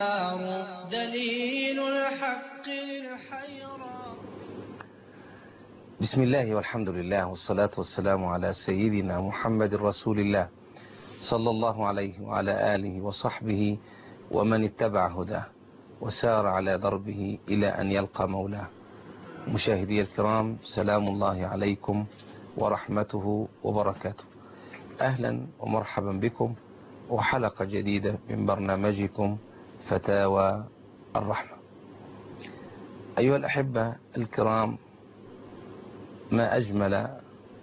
دليل الحق للحيران بسم الله والحمد لله والصلاة والسلام على سيدنا محمد رسول الله صلى الله عليه وعلى آله وصحبه ومن اتبع هداه وسار على دربه إلى أن يلقى مولاه مشاهدي الكرام سلام الله عليكم ورحمته وبركاته أهلا ومرحبا بكم وحلقة جديدة من برنامجكم فتاوى الرحمة أيها الأحبة الكرام ما أجمل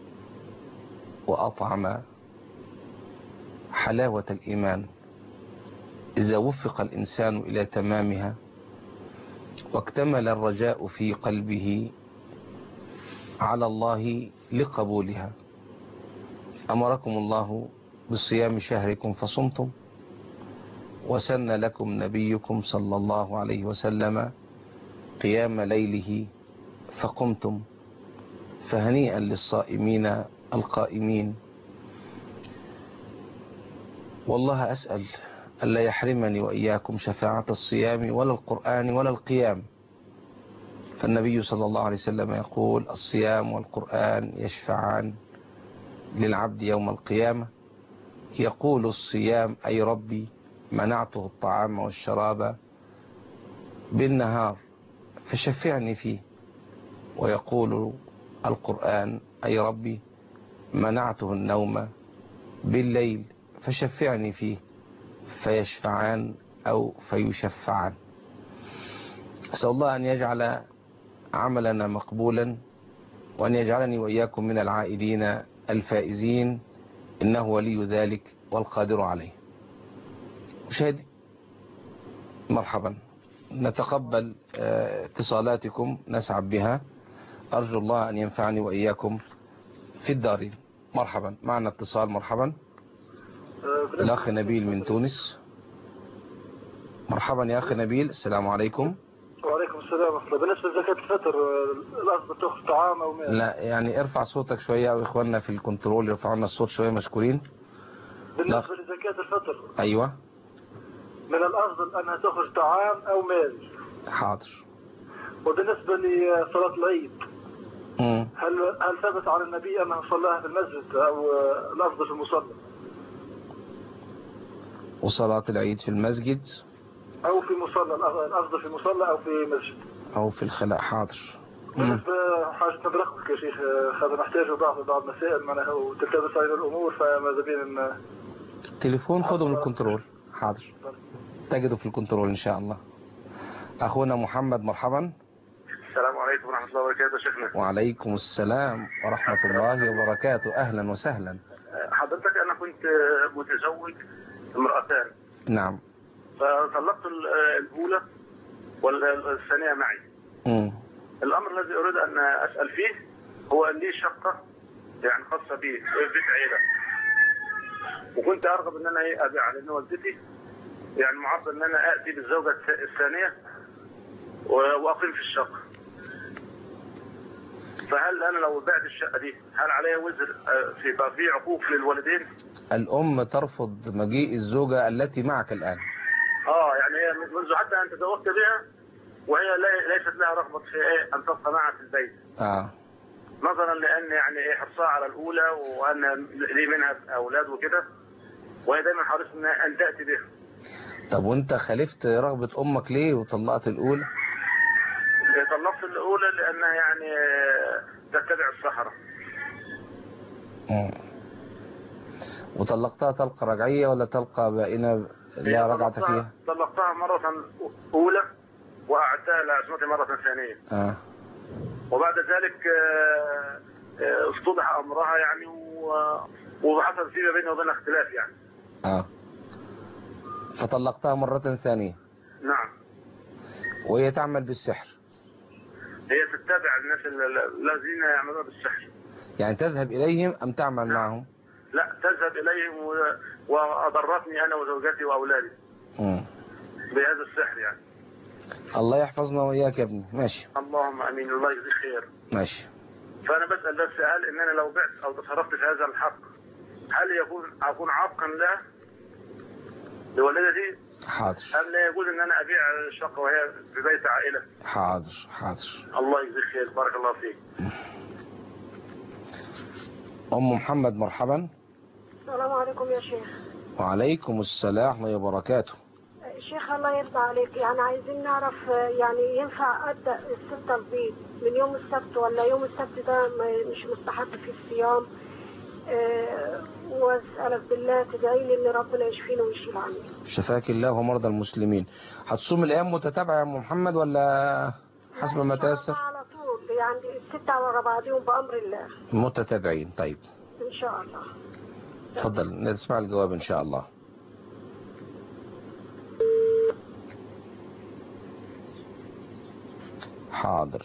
وأطعم حلاوة الإيمان إذا وفق الإنسان إلى تمامها واكتمل الرجاء في قلبه على الله لقبولها أمركم الله بصيام شهركم فصمتم وسن لكم نبيكم صلى الله عليه وسلم قيام ليله فقمتم فهنيئا للصائمين القائمين والله أسأل ألا يحرمني وإياكم شفاعة الصيام ولا القرآن ولا القيام فالنبي صلى الله عليه وسلم يقول الصيام والقرآن يشفعان للعبد يوم القيامة يقول الصيام أي ربي منعته الطعام والشراب بالنهار فشفعني فيه ويقول القرآن أي ربي منعته النوم بالليل فشفعني فيه فيشفعان أو فيشفعان أسأل الله أن يجعل عملنا مقبولا وأن يجعلني وإياكم من العائدين الفائزين إنه ولي ذلك والقادر عليه مشاهدي مرحبا نتقبل اتصالاتكم نسعد بها أرجو الله أن ينفعني وإياكم في الدارين مرحبا معنا اتصال مرحبا الأخ نبيل من تونس مرحبا يا أخي نبيل السلام عليكم وعليكم السلام ورحمة الله بالنسبة لزكاة الفطر الأصل تأخذ طعام أو مال لا يعني ارفع صوتك شوية أو إخواننا في الكنترول يرفعوا لنا الصوت شوية مشكورين بالنسبة لزكاة الفطر أيوة من الأفضل أنها تأخذ طعام أو مال حاضر وبالنسبة لصلاة العيد مم. هل هل ثبت عن النبي أنه صلاها في المسجد أو الأفضل في المصلى وصلاة العيد في المسجد أو في مصلى الأفضل في مصلى أو في مسجد أو في الخلاء حاضر مم. بالنسبة حاجة برقبك يا شيخ هذا نحتاج بعض بعض المسائل معناها وتلتبس علينا الأمور فماذا بين أن تليفون خذوا من الكنترول حاضر تجدوا في الكنترول إن شاء الله أخونا محمد مرحبا السلام عليكم ورحمة الله وبركاته شيخنا وعليكم السلام ورحمة الله وبركاته أهلا وسهلا حضرتك أنا كنت متزوج امرأتان نعم فطلقت ال- الأولى والثانية معي مم. الأمر الذي أريد أن أسأل فيه هو أن لي شقة يعني خاصة بي في بيت عيلة وكنت أرغب أن أنا إيه أبيع لأن والدتي يعني معرض أن أنا آتي بالزوجة الث- الثانية و- وأقيم في الشقة فهل أنا لو بعت الشقة دي هل علي وزر آه، في بقى في عقوق للوالدين؟ الأم ترفض مجيء الزوجة التي معك الآن اه يعني هي منذ حتى ان تزوجت بها وهي لا- ليست لها رغبه في ايه ان تبقى معها في البيت آه. نظرا لان يعني ايه حرصها على الاولى وان لي منها اولاد وكده وهي دايما حريصه ان ان تاتي بها طب وانت خالفت رغبة أمك ليه وطلقت الأولى طلقت الاولى لانها يعني آه، تتبع الصحراء مم. وطلقتها طلقة رجعية ولا طلقة بائنة لا رجعة طلقتها- فيها طلقتها مره اولى واعدتها لعصمتي مره ثانيه آه. وبعد ذلك آه، آه، اصطلح امرها يعني و- وحصل فيما بيني وبينها اختلاف يعني آه. فطلقتها مرة ثانية نعم وهي تعمل بالسحر هي تتبع الناس ال- ال- الذين يعملون بالسحر يعني تذهب إليهم أم تعمل معهم لا تذهب اليهم و- واضرتني انا وزوجتي واولادي مم. بهذا السحر يعني الله يحفظنا وإياك يا ابني ماشي اللهم امين الله يجزيك خير ماشي فانا بسال بس هل ان انا لو بعت او تصرفت في هذا الحق هل يكون اكون عاقا لها لوالدتي حاضر هل لا يجوز ان انا ابيع الشقه وهي في بيت عائله حاضر حاضر الله يجزيك خير بارك الله فيك أم محمد مرحبا السلام عليكم يا شيخ وعليكم السلام ورحمة الله وبركاته شيخ الله يرضى عليك يعني عايزين نعرف آه، يعني ينفع أبدأ الستة البيض من يوم السبت ولا يوم السبت ده ما- مش مستحب في الصيام آه، واسألك بالله تدعي لي ان ربنا يشفيني ويشيل عني شفاك الله ومرضى المسلمين هتصوم الأيام متتابعة يا أم محمد ولا حسب ما إن شاء الله تيسر على طول يعني الستة ورا بعضهم بأمر الله متتابعين طيب إن شاء الله تفضل نسمع الجواب إن شاء الله حاضر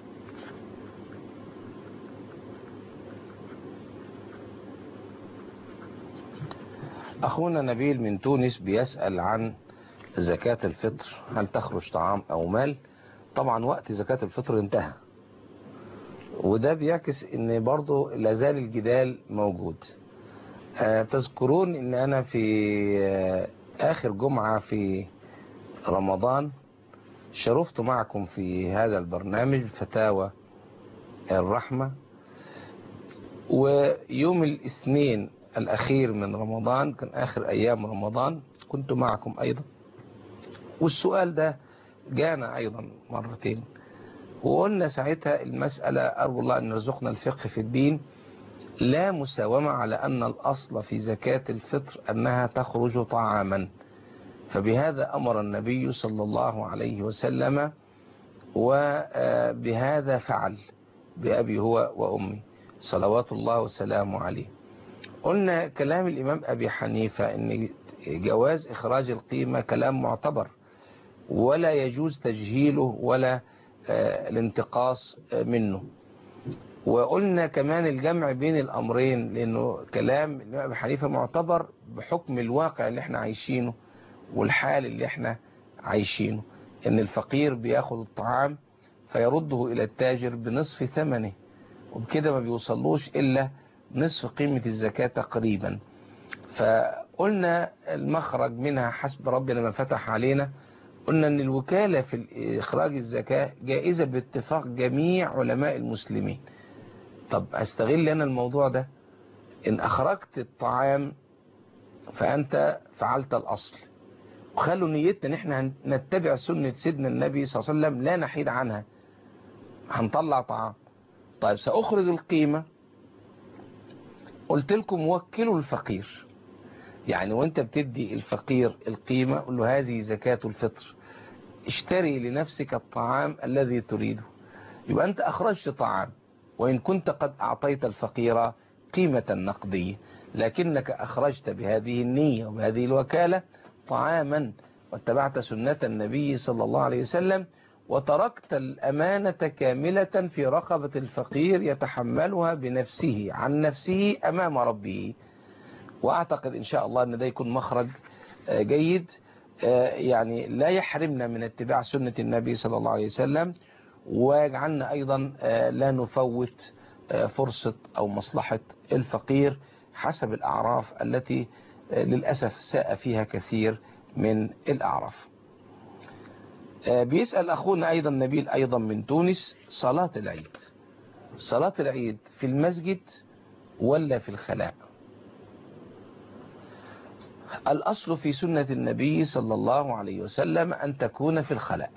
أخونا نبيل من تونس بيسأل عن زكاة الفطر هل تخرج طعام أو مال طبعا وقت زكاة الفطر انتهى وده بيعكس ان برضو لازال الجدال موجود آه، تذكرون ان انا في آه، اخر جمعة في رمضان شرفت معكم في هذا البرنامج فتاوى الرحمة ويوم الاثنين الاخير من رمضان كان اخر ايام رمضان كنت معكم ايضا والسؤال ده جانا ايضا مرتين وقلنا ساعتها المسألة أرجو الله أن يرزقنا الفقه في الدين لا مساومة على أن الأصل في زكاة الفطر أنها تخرج طعاما فبهذا أمر النبي صلى الله عليه وسلم وبهذا فعل بأبي هو وأمي صلوات الله وسلامه عليه قلنا كلام الإمام أبي حنيفة أن جواز إخراج القيمة كلام معتبر ولا يجوز تجهيله ولا آه، الانتقاص آه، منه وقلنا كمان الجمع بين الأمرين لأنه كلام الإمام أبي حنيفة معتبر بحكم الواقع اللي احنا عايشينه والحال اللي احنا عايشينه ان الفقير بياخد الطعام فيرده إلى التاجر بنصف ثمنه وبكده ما بيوصلوش إلا نصف قيمة الزكاة تقريبا فقلنا المخرج منها حسب ربنا ما فتح علينا قلنا ان الوكالة في اخراج الزكاة جائزة باتفاق جميع علماء المسلمين طب استغل انا الموضوع ده ان اخرجت الطعام فانت فعلت الاصل وخلوا نيتنا ان احنا نتبع سنة سيدنا النبي صلى الله عليه وسلم لا نحيد عنها هنطلع طعام طيب سأخرج القيمة قلت لكم وكلوا الفقير يعني وانت بتدي الفقير القيمة قل له هذه زكاة الفطر اشتري لنفسك الطعام الذي تريده يبقى انت اخرجت طعام وان كنت قد اعطيت الفقير قيمة نقدية لكنك اخرجت بهذه النية وبهذه الوكالة طعاما واتبعت سنة النبي صلى الله عليه وسلم وتركت الأمانة كاملة في رقبة الفقير يتحملها بنفسه عن نفسه أمام ربه وأعتقد إن شاء الله أن ده يكون مخرج جيد يعني لا يحرمنا من اتباع سنة النبي صلى الله عليه وسلم ويجعلنا أيضا لا نفوت فرصة أو مصلحة الفقير حسب الأعراف التي للأسف ساء فيها كثير من الأعراف بيسأل أخونا أيضا نبيل أيضا من تونس صلاة العيد صلاة العيد في المسجد ولا في الخلاء الأصل في سنة النبي صلى الله عليه وسلم أن تكون في الخلاء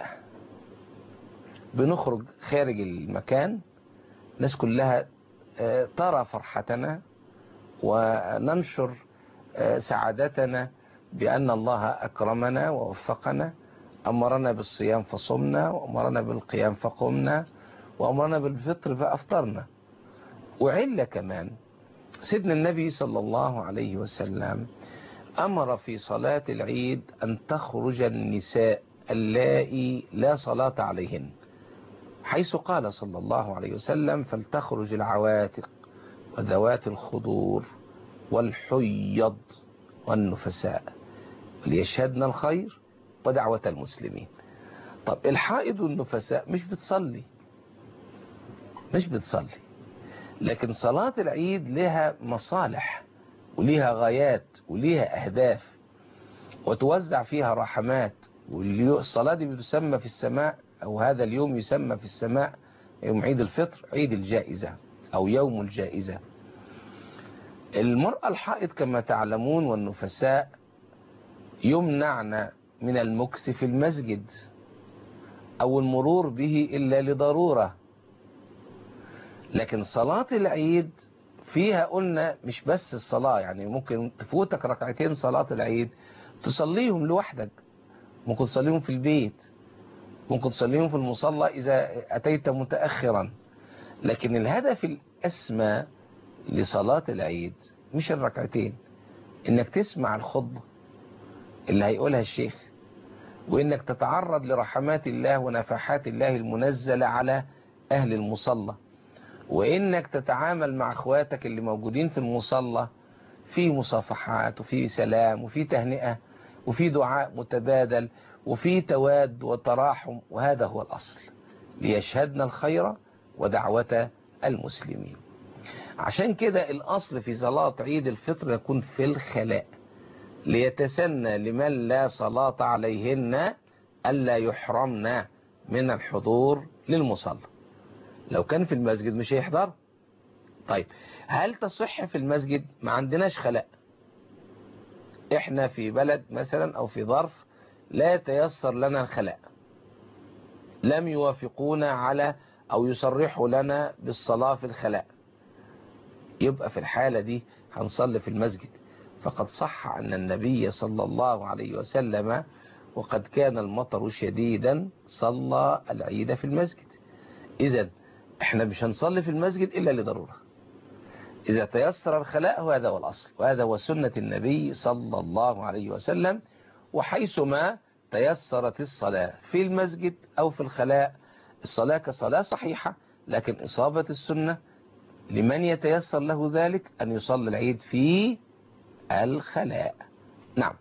بنخرج خارج المكان الناس كلها ترى فرحتنا وننشر سعادتنا بأن الله أكرمنا ووفقنا أمرنا بالصيام فصمنا وأمرنا بالقيام فقمنا وأمرنا بالفطر فأفطرنا وعلة كمان سيدنا النبي صلى الله عليه وسلم أمر في صلاة العيد أن تخرج النساء اللائي لا صلاة عليهن حيث قال صلى الله عليه وسلم فلتخرج العواتق وذوات الخضور والحيض والنفساء ليشهدن الخير ودعوة المسلمين طب الحائض والنفساء مش بتصلي مش بتصلي لكن صلاة العيد لها مصالح وليها غايات وليها أهداف وتوزع فيها رحمات والصلاة دي بتسمى في السماء أو هذا اليوم يسمى في السماء يوم عيد الفطر عيد الجائزة أو يوم الجائزة المرأة الحائض كما تعلمون والنفساء يمنعن من المكس في المسجد أو المرور به إلا لضرورة لكن صلاة العيد فيها قلنا مش بس الصلاة يعني ممكن تفوتك ركعتين صلاة العيد تصليهم لوحدك ممكن تصليهم في البيت ممكن تصليهم في المصلى إذا أتيت متأخرا لكن الهدف الأسمى لصلاة العيد مش الركعتين إنك تسمع الخطبة اللي هيقولها الشيخ وإنك تتعرض لرحمات الله ونفحات الله المنزلة على أهل المصلى وإنك تتعامل مع أخواتك اللي موجودين في المصلى في مصافحات وفي سلام وفي تهنئة وفي دعاء متبادل وفي تواد وتراحم وهذا هو الأصل ليشهدنا الخير ودعوة المسلمين عشان كده الأصل في صلاة عيد الفطر يكون في الخلاء ليتسنى لمن لا صلاة عليهن ألا يحرمن من الحضور للمصلى لو كان في المسجد مش هيحضر طيب هل تصح في المسجد ما عندناش خلاء احنا في بلد مثلا او في ظرف لا يتيسر لنا الخلاء لم يوافقونا على او يصرحوا لنا بالصلاة في الخلاء يبقى في الحالة دي هنصلي في المسجد فقد صح أن النبي صلى الله عليه وسلم وقد كان المطر شديدا صلى العيد في المسجد إذا احنا مش هنصلي في المسجد إلا لضرورة إذا تيسر الخلاء وهذا هو الأصل وهذا هو سنة النبي صلى الله عليه وسلم وحيثما تيسرت الصلاة في المسجد أو في الخلاء الصلاة كصلاة صحيحة لكن إصابة السنة لمن يتيسر له ذلك أن يصلي العيد في الخلاء نعم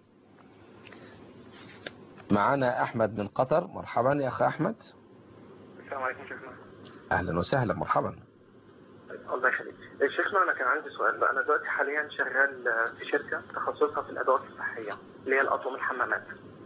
معنا أحمد من قطر مرحبا يا أخي أحمد السلام عليكم شيخنا أهلا وسهلا مرحبا الله يخليك شيخنا انا كان عندي سؤال بقى انا دلوقتي حاليا شغال في شركه تخصصها في الادوات الصحيه اللي هي الاطقم الحمامات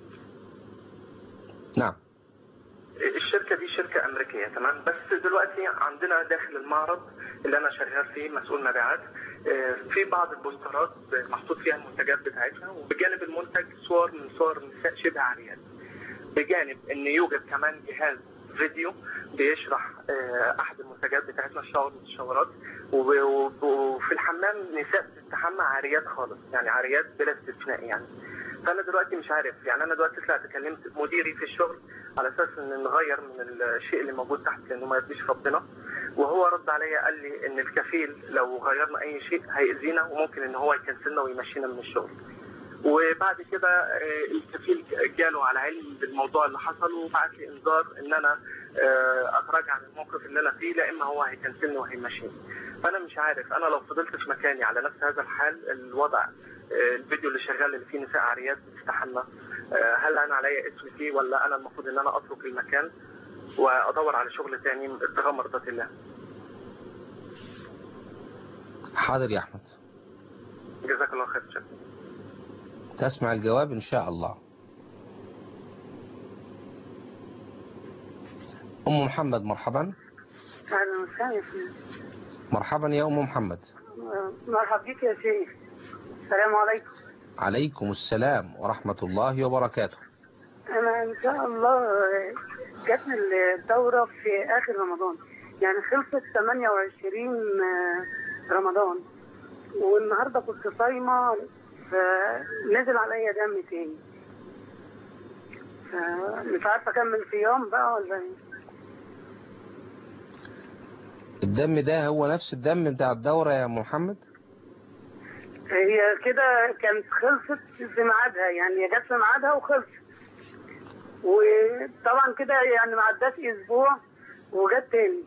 نعم الشركه دي شركه امريكيه تمام بس دلوقتي عندنا داخل المعرض اللي انا شغال فيه مسؤول مبيعات آه، في بعض البوسترات محطوط فيها المنتجات بتاعتنا وبجانب المنتج صور من صور نساء شبه عريات بجانب ان يوجد كمان جهاز فيديو بيشرح آه، احد المنتجات بتاعتنا الشاور والشاورات وب- وب- وفي الحمام نساء بتستحمى عاريات خالص يعني عاريات بلا استثناء يعني فانا دلوقتي مش عارف يعني انا دلوقتي طلعت كلمت مديري في الشغل على اساس ان نغير من الشيء اللي موجود تحت لانه ما يرضيش ربنا وهو رد عليا قال لي ان الكفيل لو غيرنا اي شيء هيأذينا وممكن ان هو يكنسلنا ويمشينا من الشغل وبعد كده آه، الكفيل جاله على علم بالموضوع اللي حصل وبعت لي انذار ان انا آه، اتراجع عن الموقف اللي انا فيه لا اما هو هيكنسلني وهيمشيني فانا مش عارف انا لو فضلت في مكاني على نفس هذا الحال الوضع آه، الفيديو اللي شغال اللي فيه نساء عاريات بتستحمى آه، هل انا عليا اسم فيه ولا انا المفروض ان انا اترك المكان وادور على شغل تاني ابتغاء مرضات الله حاضر يا أحمد جزاك الله خير شكرا تسمع الجواب إن شاء الله أم محمد مرحبا اهلا وسهلا يا سيدي. مرحبا يا أم محمد مرحبا بك يا شيخ السلام عليكم عليكم السلام ورحمة الله وبركاته انا ان شاء الله جاتني الدوره في اخر رمضان يعني خلصت 28 رمضان والنهارده كنت صايمه فنزل عليا دم تاني فمش عارفه اكمل صيام بقى ولا ايه الدم ده هو نفس الدم بتاع الدورة يا أم محمد هي كده كانت خلصت في ميعادها يعني هي جت في ميعادها وخلصت وطبعا كده يعني ما عداش اسبوع وجت تاني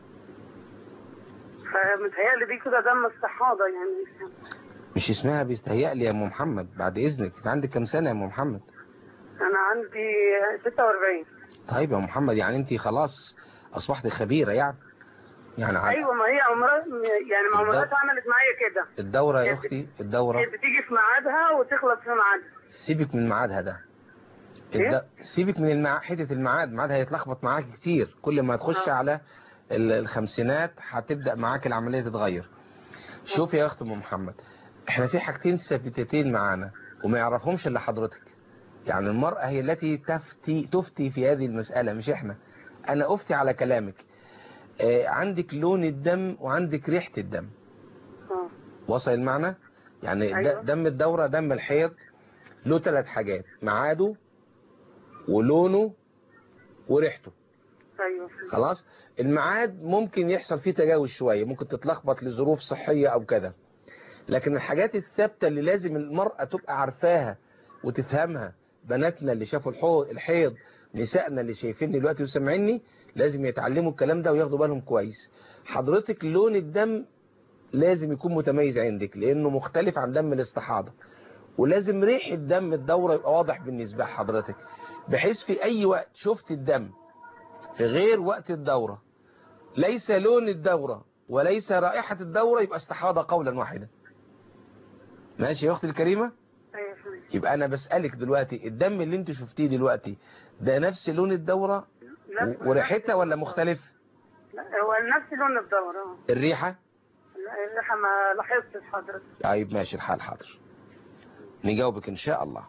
فمتهيألي دي كده دم الصحابة يعني مش اسمها بيستهيأ لي يا أم محمد بعد إذنك أنت عندك كم سنة يا أم محمد أنا عندي 46 طيب يا أم محمد يعني أنت خلاص أصبحت خبيرة يعني يعني عاد ايوه ما هي عمرها يعني ما عمرها الدو- عملت معايا كده الدورة يا أختي الدورة هي بتيجي في ميعادها وتخلص في ميعادها سيبك من ميعادها ده الد... سيبك من المع... حتة الميعاد ميعادها هيتلخبط معاك كتير كل ما تخش آه. على ال- الخمسينات هتبدأ معاك العملية تتغير شوف يا أخت أم محمد احنا في حاجتين ثابتتين معانا وما يعرفهمش إلا حضرتك يعني المرأة هي التي تفتي تفتي في هذه المسألة مش احنا أنا أفتي على كلامك آه عندك لون الدم وعندك ريحة الدم اه وصل المعنى يعني د- أيوة. دم الدورة دم الحيض له ثلاث حاجات ميعاده ولونه وريحته ايوه خلاص الميعاد ممكن يحصل فيه تجاوز شوية ممكن تتلخبط لظروف صحية او كذا لكن الحاجات الثابتة اللي لازم المرأة تبقى عارفاها وتفهمها بناتنا اللي شافوا الحو- الحيض نسائنا اللي شايفيني دلوقتي وسامعيني لازم يتعلموا الكلام ده وياخدوا بالهم كويس حضرتك لون الدم لازم يكون متميز عندك لانه مختلف عن دم الاستحاضة ولازم ريحة دم الدورة يبقى واضح بالنسبة لحضرتك بحيث في اي وقت شفت الدم في غير وقت الدورة ليس لون الدورة وليس رائحة الدورة يبقى استحاضة قولا واحدا ماشي يا اختي الكريمة ايوه فهمت. يبقى انا بسألك دلوقتي الدم اللي انت شفتيه دلوقتي ده نفس لون الدورة نفس- و- وريحتها ولا مختلف لا هو نفس لون الدورة اه الريحة لا، اللي ما لاحظتش حضرتك طيب ماشي الحال حاضر نجاوبك ان شاء الله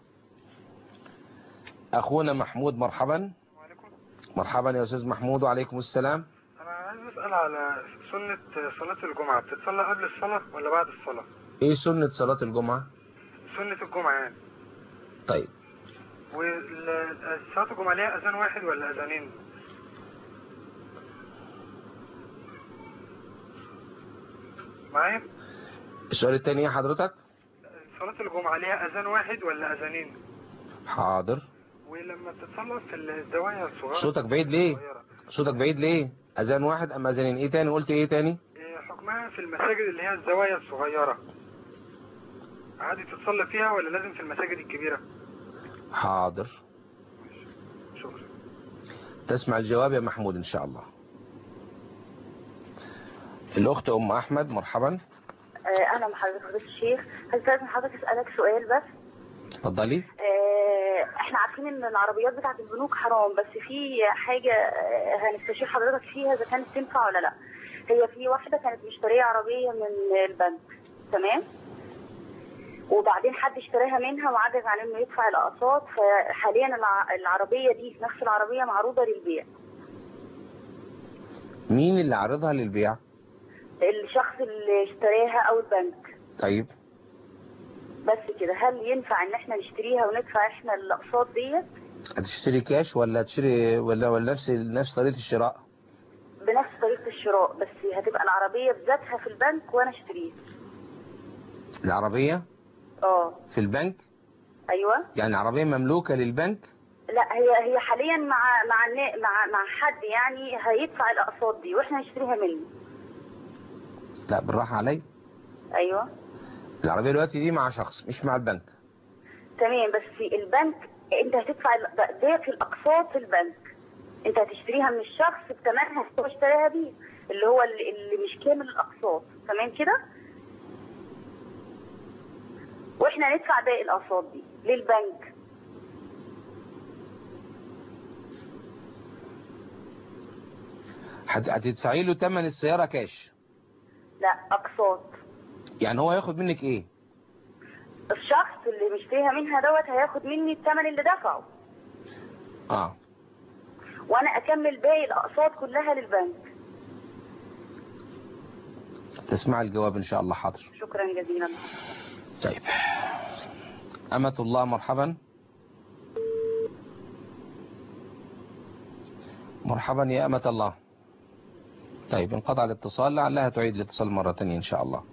اخونا محمود مرحبا مرحبا يا استاذ محمود وعليكم السلام انا عايز اسال على سنه صلاه الجمعه بتتصلى قبل الصلاه ولا بعد الصلاه ايه سنة صلاة الجمعة سنه الجمعه يعني طيب وصلاه الجمعه ليها اذان واحد ولا اذانين معايا السؤال التاني ايه حضرتك صلاه الجمعه ليها اذان واحد ولا اذانين حاضر ولما بتتصلى في الزوايا الصغيره صوتك بعيد ليه الصغيرة، صوتك بعيد ليه اذان واحد ام اذانين ايه تاني قلت ايه تاني إيه حكمها في المساجد اللي هي الزوايا الصغيره عادي تتصلى فيها ولا لازم في المساجد الكبيره حاضر شكرا تسمع الجواب يا محمود ان شاء الله الاخت ام احمد مرحبا آه، انا مع حضرتك فضيله الشيخ هستاذن حضرتك اسالك سؤال بس اتفضلي آه، احنا عارفين ان العربيات بتاعت البنوك حرام بس في حاجه آه، هنستشير حضرتك فيها اذا كانت تنفع ولا لا هي في واحده كانت مشتريه عربيه من البنك تمام وبعدين حد اشتراها منها وعجز عن انه يدفع الاقساط فحاليا الع- العربيه دي نفس العربيه معروضه للبيع مين اللي عارضها للبيع الشخص اللي اشتراها او البنك طيب بس كده هل ينفع ان احنا نشتريها وندفع احنا الاقساط ديت هتشتري كاش ولا هتشتري ولا ولا نفس نفس طريقه الشراء بنفس طريقه الشراء بس هتبقى العربيه بذاتها في البنك وانا اشتريها العربيه اه في البنك ايوه يعني العربيه مملوكه للبنك لا هي هي حاليا مع مع النا- مع مع حد يعني هيدفع الاقساط دي واحنا نشتريها منه لا بالراحه علي ايوه العربيه دلوقتي دي مع شخص مش مع البنك تمام بس في البنك انت هتدفع ال- ده- ديت الاقساط في البنك انت هتشتريها من الشخص بثمنها هو اشتراها بيه اللي هو اللي, اللي مش كامل الاقساط تمام كده واحنا ندفع باقي الاقساط دي للبنك هت- هتدفعي له ثمن السياره كاش لا اقساط يعني هو هياخد منك ايه الشخص اللي مشتريها منها دوت هياخد مني الثمن اللي دفعه اه وانا اكمل باقي الاقساط كلها للبنك تسمع الجواب ان شاء الله حاضر شكرا جزيلا طيب أمة الله مرحبا مرحبا يا أمة الله طيب انقطع الاتصال لعلها تعيد الاتصال مرة تانية إن شاء الله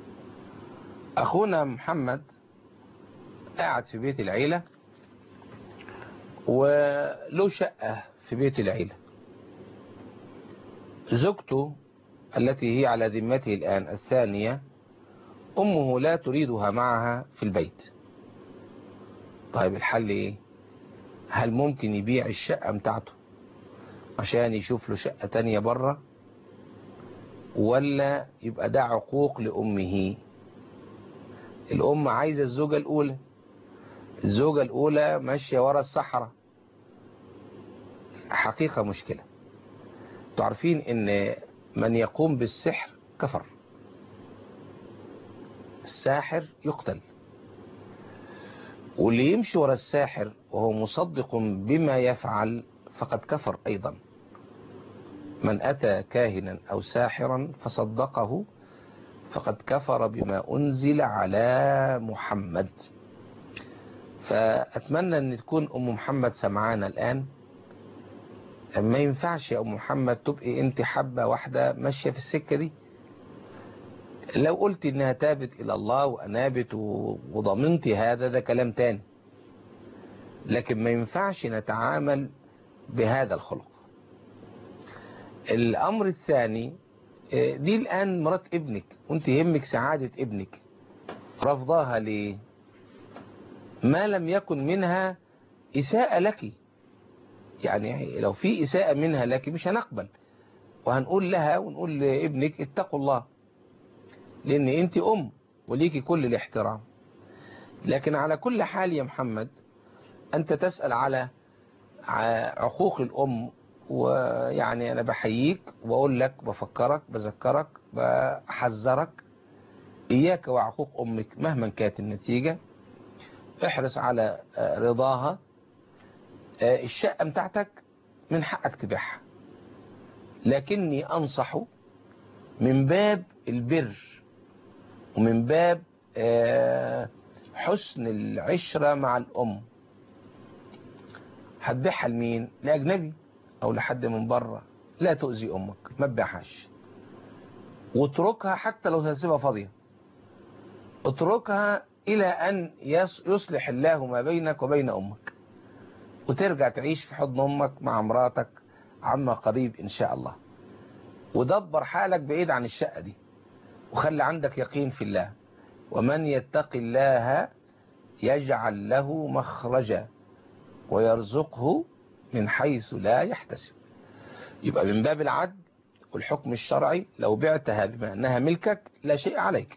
أخونا محمد قاعد في بيت العيلة وله شقة في بيت العيلة زوجته التي هي على ذمته الآن الثانية أمه لا تريدها معها في البيت طيب الحل إيه هل ممكن يبيع الشقة بتاعته عشان يشوف له شقة تانية بره ولا يبقى ده عقوق لأمه الأم عايزة الزوجة الأولى الزوجة الأولى ماشية ورا الصحراء حقيقة مشكلة تعرفين ان من يقوم بالسحر كفر الساحر يقتل واللي يمشي ورا الساحر وهو مصدق بما يفعل فقد كفر أيضا من أتى كاهنا أو ساحرا فصدقه فقد كفر بما أنزل على محمد فأتمنى أن تكون أم محمد سمعانا الآن ما ينفعش يا أم محمد تبقي أنت حبة واحدة ماشية في السكة دي لو قلت إنها تابت إلى الله وأنابت وضمنت هذا ده كلام تاني لكن ما ينفعش نتعامل بهذا الخلق الأمر الثاني دي الآن مرات ابنك وانت يهمك سعادة ابنك رفضاها ليه ما لم يكن منها إساءة لك يعني لو في إساءة منها لك مش هنقبل وهنقول لها ونقول لابنك اتقوا الله لأن أنت أم وليكي كل الاحترام لكن على كل حال يا محمد أنت تسأل على عقوق الأم ويعني أنا بحييك وبقول لك بفكرك بذكرك بحذرك إياك وعقوق أمك مهما كانت النتيجة احرص على رضاها الشقة بتاعتك من حقك تبيعها لكني أنصح من باب البر ومن باب حسن العشرة مع الأم هتبيعها لمين لأجنبي أو لحد من بره لا تؤذي أمك ما تبيعهاش واتركها حتى لو هتسيبها فاضية اتركها إلى أن يصلح الله ما بينك وبين أمك وترجع تعيش في حضن أمك مع مراتك عما قريب إن شاء الله ودبر حالك بعيد عن الشقة دي وخلي عندك يقين في الله ومن يتق الله يجعل له مخرجا ويرزقه من حيث لا يحتسب يبقى من باب العدل والحكم الشرعي لو بعتها بما أنها ملكك لا شيء عليك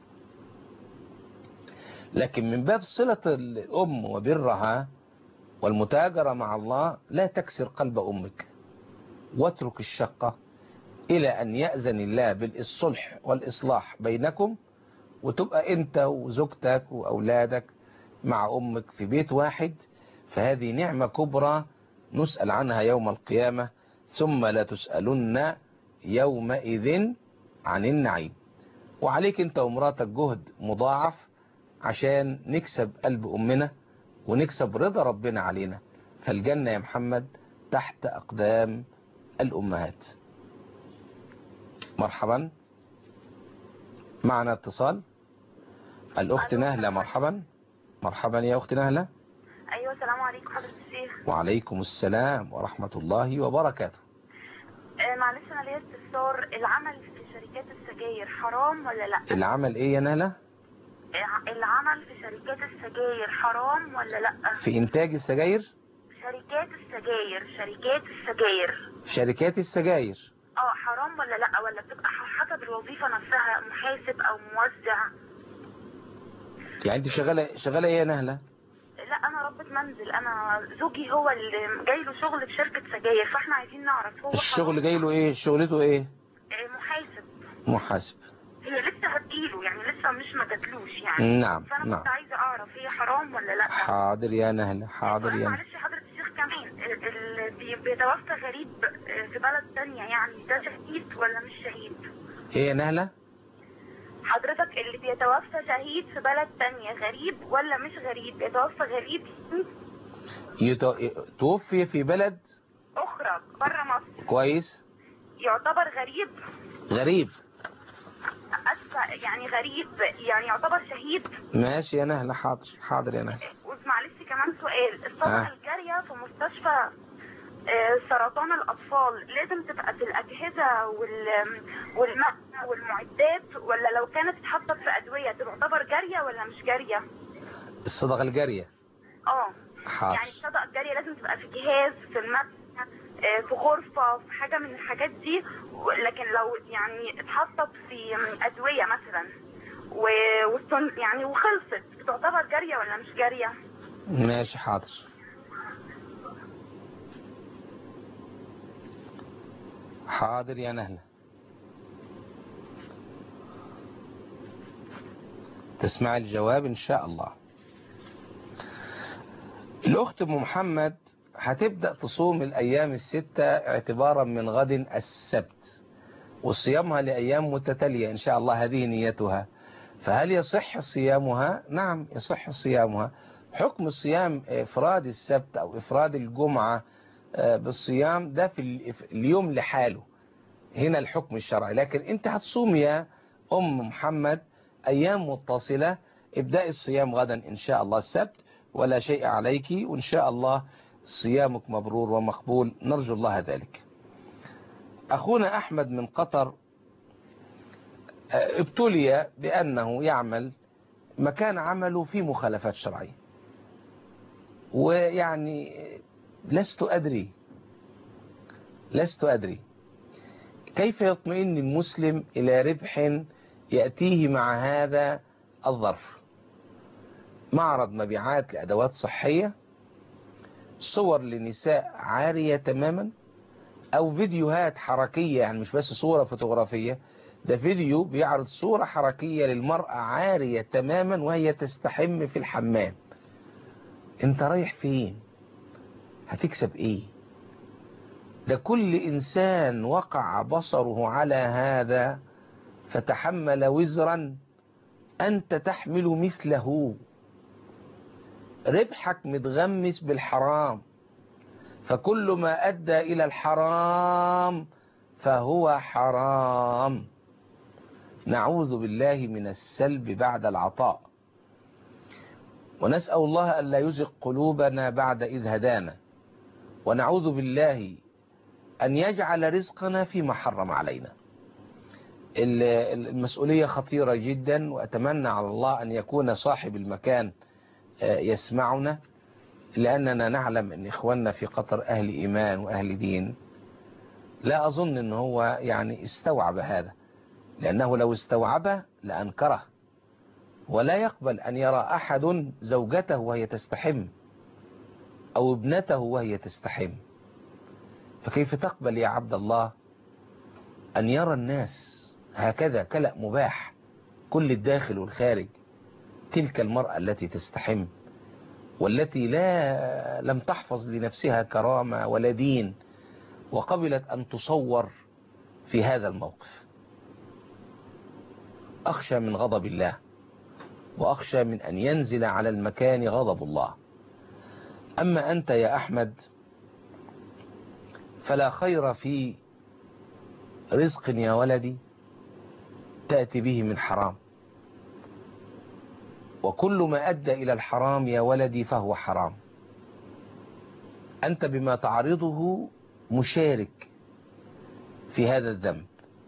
لكن من باب صلة الأم وبرها والمتاجرة مع الله لا تكسر قلب أمك واترك الشقة إلى أن يأذن الله بالصلح والإصلاح بينكم وتبقى أنت وزوجتك وأولادك مع أمك في بيت واحد فهذه نعمة كبرى نسأل عنها يوم القيامة ثم لا تسألن يومئذ عن النعيم وعليك أنت ومراتك جهد مضاعف عشان نكسب قلب أمنا ونكسب رضا ربنا علينا فالجنة يا محمد تحت أقدام الأمهات مرحبا معنا اتصال الأخت نهلة مرحبا مرحبا يا أخت نهلة ايوه السلام عليكم حضرة الشيخ وعليكم السلام ورحمة الله وبركاته آه معلش انا ليا استفسار العمل في شركات السجاير حرام ولا لا العمل ايه يا نهلة آه، العمل في شركات السجاير حرام ولا لا في انتاج السجاير شركات السجاير شركات السجاير شركات السجاير اه حرام ولا لا ولا بتبقى حسب الوظيفة نفسها محاسب او موزع يعني انت شغالة شغالة ايه يا نهلة لا انا ربة منزل انا زوجي هو اللي جاي له شغل في شركة سجاير فاحنا عايزين نعرف هو الشغل جاي له ايه شغلته ايه آه، محاسب محاسب هي لسه هتجيله يعني لسه مش ما جاتلوش يعني نعم فانا نعم كنت عايزه اعرف هي حرام ولا لا حاضر يا نهلة حاضر وأنا يا نهلة معلش حضرة الشيخ كمان اللي بيتوفى غريب آه، في بلد تانية يعني ده شهيد ولا مش شهيد ايه يا نهلة حضرتك اللي بيتوفى شهيد في بلد تانية غريب ولا مش غريب بيتوفى غريب يتو... توفي في بلد أخرى بره مصر كويس يعتبر غريب غريب أسفة يعني غريب يعني يعتبر شهيد ماشي يا نهلة حاضر حاضر يا نهلة ومعلش كمان سؤال الصدقة آه. الجارية في مستشفى آه، سرطان الأطفال لازم تبقى في الأجهزة وال والماء والمعدات ولا لو كانت اتحطت في أدوية تعتبر جارية ولا مش جارية؟ الصدقة الجارية اه حاضر يعني الصدقة الجارية لازم تبقى في جهاز في الماء آه، في غرفه في حاجه من الحاجات دي و- لكن لو يعني اتحطت في ادويه مثلا و- والسن يعني وخلصت تعتبر جاريه ولا مش جاريه ماشي حاضر حاضر يا نهلة تسمع الجواب إن شاء الله الأخت أم محمد هتبدأ تصوم الأيام الستة اعتبارا من غد السبت وصيامها لأيام متتالية إن شاء الله هذه نيتها فهل يصح صيامها؟ نعم يصح صيامها حكم الصيام إفراد السبت أو إفراد الجمعة آه، بالصيام ده في ال- في اليوم لحاله هنا الحكم الشرعي لكن أنت هتصوم يا أم محمد أيام متصلة ابدأي الصيام غدا إن شاء الله السبت ولا شيء عليك وإن شاء الله صيامك مبرور ومقبول نرجو الله ذلك أخونا أحمد من قطر آه، ابتلي بأنه يعمل مكان عمله في مخالفات شرعية ويعني لست أدري لست أدري كيف يطمئن المسلم إلى ربح يأتيه مع هذا الظرف معرض مبيعات لأدوات صحية صور لنساء عارية تماما أو فيديوهات حركية يعني مش بس صورة فوتوغرافية ده فيديو بيعرض صورة حركية للمرأة عارية تماما وهي تستحم في الحمام انت رايح فين هتكسب ايه ده كل انسان وقع بصره على هذا فتحمل وزرا انت تحمل مثله ربحك متغمس بالحرام فكل ما ادى الى الحرام فهو حرام نعوذ بالله من السلب بعد العطاء ونسأل الله ألا يزغ قلوبنا بعد إذ هدانا ونعوذ بالله أن يجعل رزقنا فيما حرم علينا ال- المسؤولية خطيرة جدا وأتمنى على الله أن يكون صاحب المكان آه، يسمعنا لأننا نعلم أن إخواننا في قطر أهل إيمان وأهل دين لا أظن أن هو يعني استوعب هذا لأنه لو استوعبه لأنكره ولا يقبل أن يرى أحد زوجته وهي تستحم أو ابنته وهي تستحم فكيف تقبل يا عبد الله أن يرى الناس هكذا كلأ مباح كل الداخل والخارج تلك المرأة التي تستحم والتي لا لم تحفظ لنفسها كرامة ولا دين وقبلت أن تصور في هذا الموقف أخشى من غضب الله وأخشى من أن ينزل على المكان غضب الله أما أنت يا أحمد فلا خير في رزق يا ولدي تأتي به من حرام وكل ما أدى إلى الحرام يا ولدي فهو حرام أنت بما تعرضه مشارك في هذا الذنب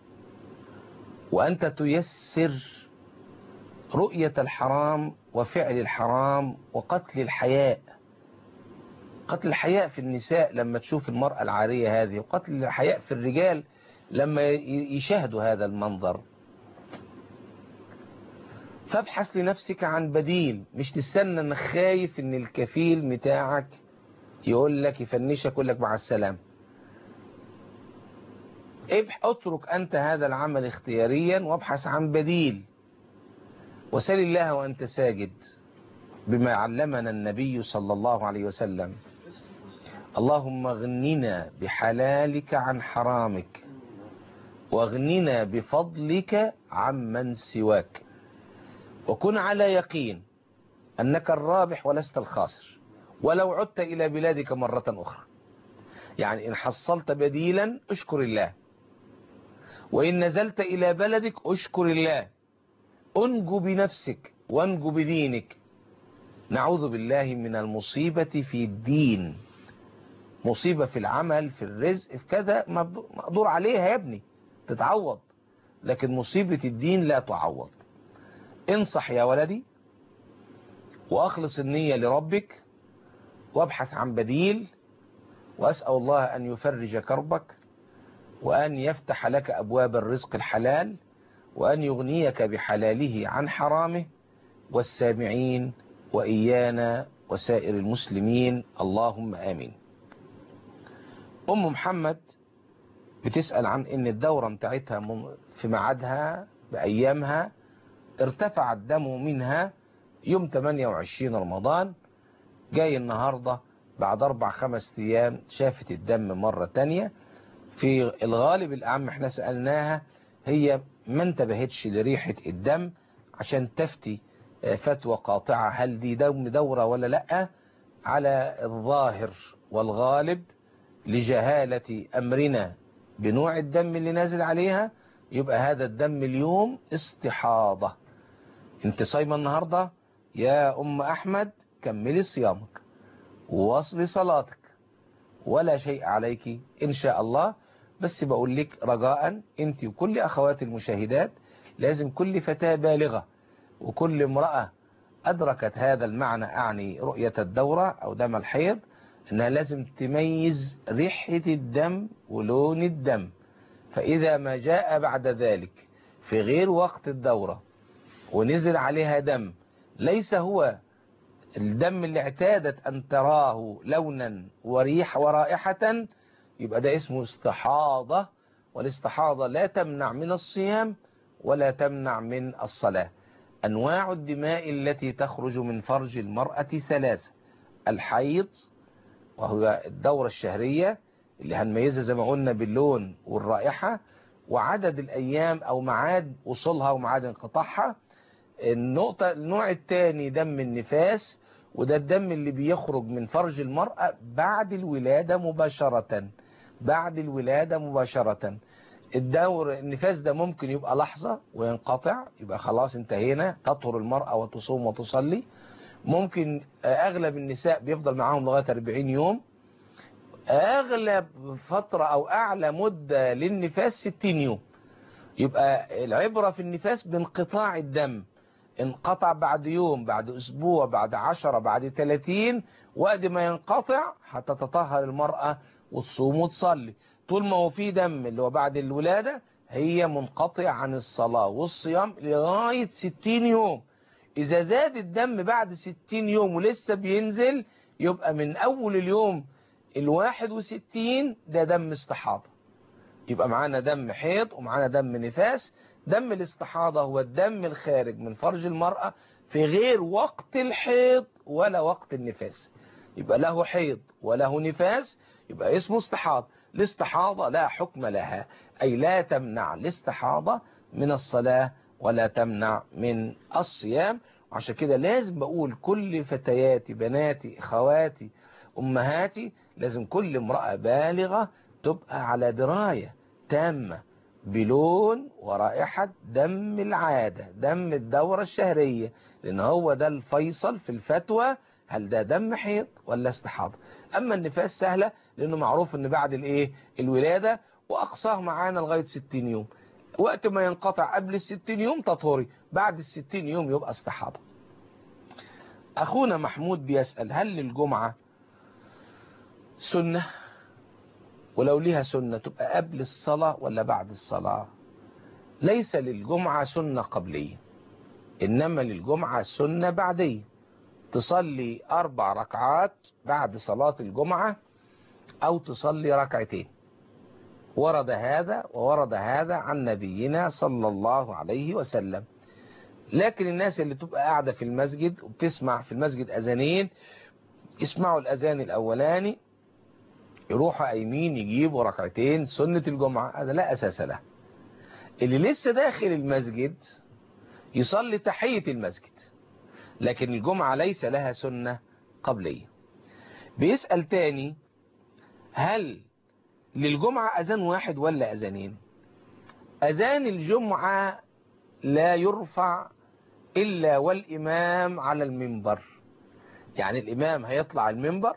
وأنت تيسر رؤية الحرام وفعل الحرام وقتل الحياء قتل الحياء في النساء لما تشوف المرأة العارية هذه وقتل الحياء في الرجال لما يشاهدوا هذا المنظر فابحث لنفسك عن بديل مش تستنى انك خايف ان الكفيل بتاعك يقول لك يفنشك يقول لك مع السلامه ابح اترك أنت هذا العمل اختياريا وابحث عن بديل وسل الله وأنت ساجد بما علمنا النبي صلى الله عليه وسلم اللهم اغننا بحلالك عن حرامك واغننا بفضلك عمن سواك وكن على يقين أنك الرابح ولست الخاسر ولو عدت إلى بلادك مرة أخرى يعني إن حصلت بديلا اشكر الله وإن نزلت إلى بلدك أشكر الله أنجو بنفسك وانجو بدينك نعوذ بالله من المصيبة في الدين مصيبة في العمل في الرزق في كذا مقدور عليها يا ابني تتعوض لكن مصيبة الدين لا تعوض انصح يا ولدي وأخلص النية لربك وابحث عن بديل وأسأل الله أن يفرج كربك وأن يفتح لك أبواب الرزق الحلال وأن يغنيك بحلاله عن حرامه والسامعين وإيانا وسائر المسلمين اللهم آمين أم محمد بتسأل عن إن الدورة بتاعتها في ميعادها بأيامها ارتفع الدم منها يوم 28 رمضان جاي النهاردة بعد أربع خمس أيام شافت الدم مرة تانية في الغالب الأعم احنا سألناها هي ما انتبهتش لريحة الدم عشان تفتي فتوى قاطعة هل دي دم دورة ولا لأ على الظاهر والغالب لجهالة أمرنا بنوع الدم اللي نازل عليها يبقى هذا الدم اليوم استحاضة انت صايمة النهاردة يا أم أحمد كملي صيامك وواصلي صلاتك ولا شيء عليك إن شاء الله بس بقول لك رجاء انت وكل أخوات المشاهدات لازم كل فتاة بالغة وكل امرأة أدركت هذا المعنى أعني رؤية الدورة أو دم الحيض أنها لازم تميز ريحة الدم ولون الدم فإذا ما جاء بعد ذلك في غير وقت الدورة ونزل عليها دم ليس هو الدم اللي اعتادت أن تراه لونا وريح ورائحة يبقى ده اسمه استحاضة والاستحاضة لا تمنع من الصيام ولا تمنع من الصلاة أنواع الدماء التي تخرج من فرج المرأة ثلاثة الحيض وهو الدورة الشهرية اللي هنميزها زي ما قلنا باللون والرائحة وعدد الأيام أو معاد وصولها ومعاد انقطاعها النقطة النوع الثاني دم النفاس وده الدم اللي بيخرج من فرج المرأة بعد الولادة مباشرة بعد الولادة مباشرة الدور النفاس ده ممكن يبقى لحظة وينقطع يبقى خلاص انتهينا تطهر المرأة وتصوم وتصلي ممكن أغلب النساء بيفضل معاهم لغاية 40 يوم أغلب فترة أو أعلى مدة للنفاس 60 يوم يبقى العبرة في النفاس بانقطاع الدم انقطع بعد يوم بعد أسبوع بعد عشرة بعد 30 وقت ما ينقطع هتتطهر المرأة وتصوم وتصلي طول ما هو في دم اللي هو بعد الولادة هي منقطع عن الصلاة والصيام لغاية 60 يوم إذا زاد الدم بعد 60 يوم ولسه بينزل يبقى من أول اليوم الواحد وستين ده دم استحاضة يبقى معانا دم حيض ومعانا دم نفاس دم الاستحاضة هو الدم الخارج من فرج المرأة في غير وقت الحيض ولا وقت النفاس يبقى له حيض وله نفاس يبقى اسمه استحاضة الاستحاضة لا حكم لها أي لا تمنع الاستحاضة من الصلاة ولا تمنع من الصيام وعشان كده لازم بقول كل فتياتي بناتي اخواتي امهاتي لازم كل امرأة بالغة تبقى على دراية تامة بلون ورائحة دم العادة دم الدورة الشهرية لان هو ده الفيصل في الفتوى هل ده دم حيض ولا استحاضة اما النفاس سهلة لانه معروف ان بعد الايه الولادة واقصاه معانا لغاية 60 يوم وقت ما ينقطع قبل الستين يوم تطهري بعد الستين يوم يبقى استحاضة أخونا محمود بيسأل هل للجمعة سنة ولو ليها سنة تبقى قبل الصلاة ولا بعد الصلاة ليس للجمعة سنة قبلية إنما للجمعة سنة بعدية تصلي أربع ركعات بعد صلاة الجمعة أو تصلي ركعتين ورد هذا وورد هذا عن نبينا صلى الله عليه وسلم لكن الناس اللي تبقى قاعدة في المسجد وبتسمع في المسجد أذانين يسمعوا الأذان الأولاني يروحوا قايمين يجيبوا ركعتين سنة الجمعة هذا لا أساس له اللي لسه داخل المسجد يصلي تحية المسجد لكن الجمعة ليس لها سنة قبلية بيسأل تاني هل للجمعة أذان واحد ولا أذانين أذان الجمعة لا يرفع إلا والإمام على المنبر يعني الإمام هيطلع المنبر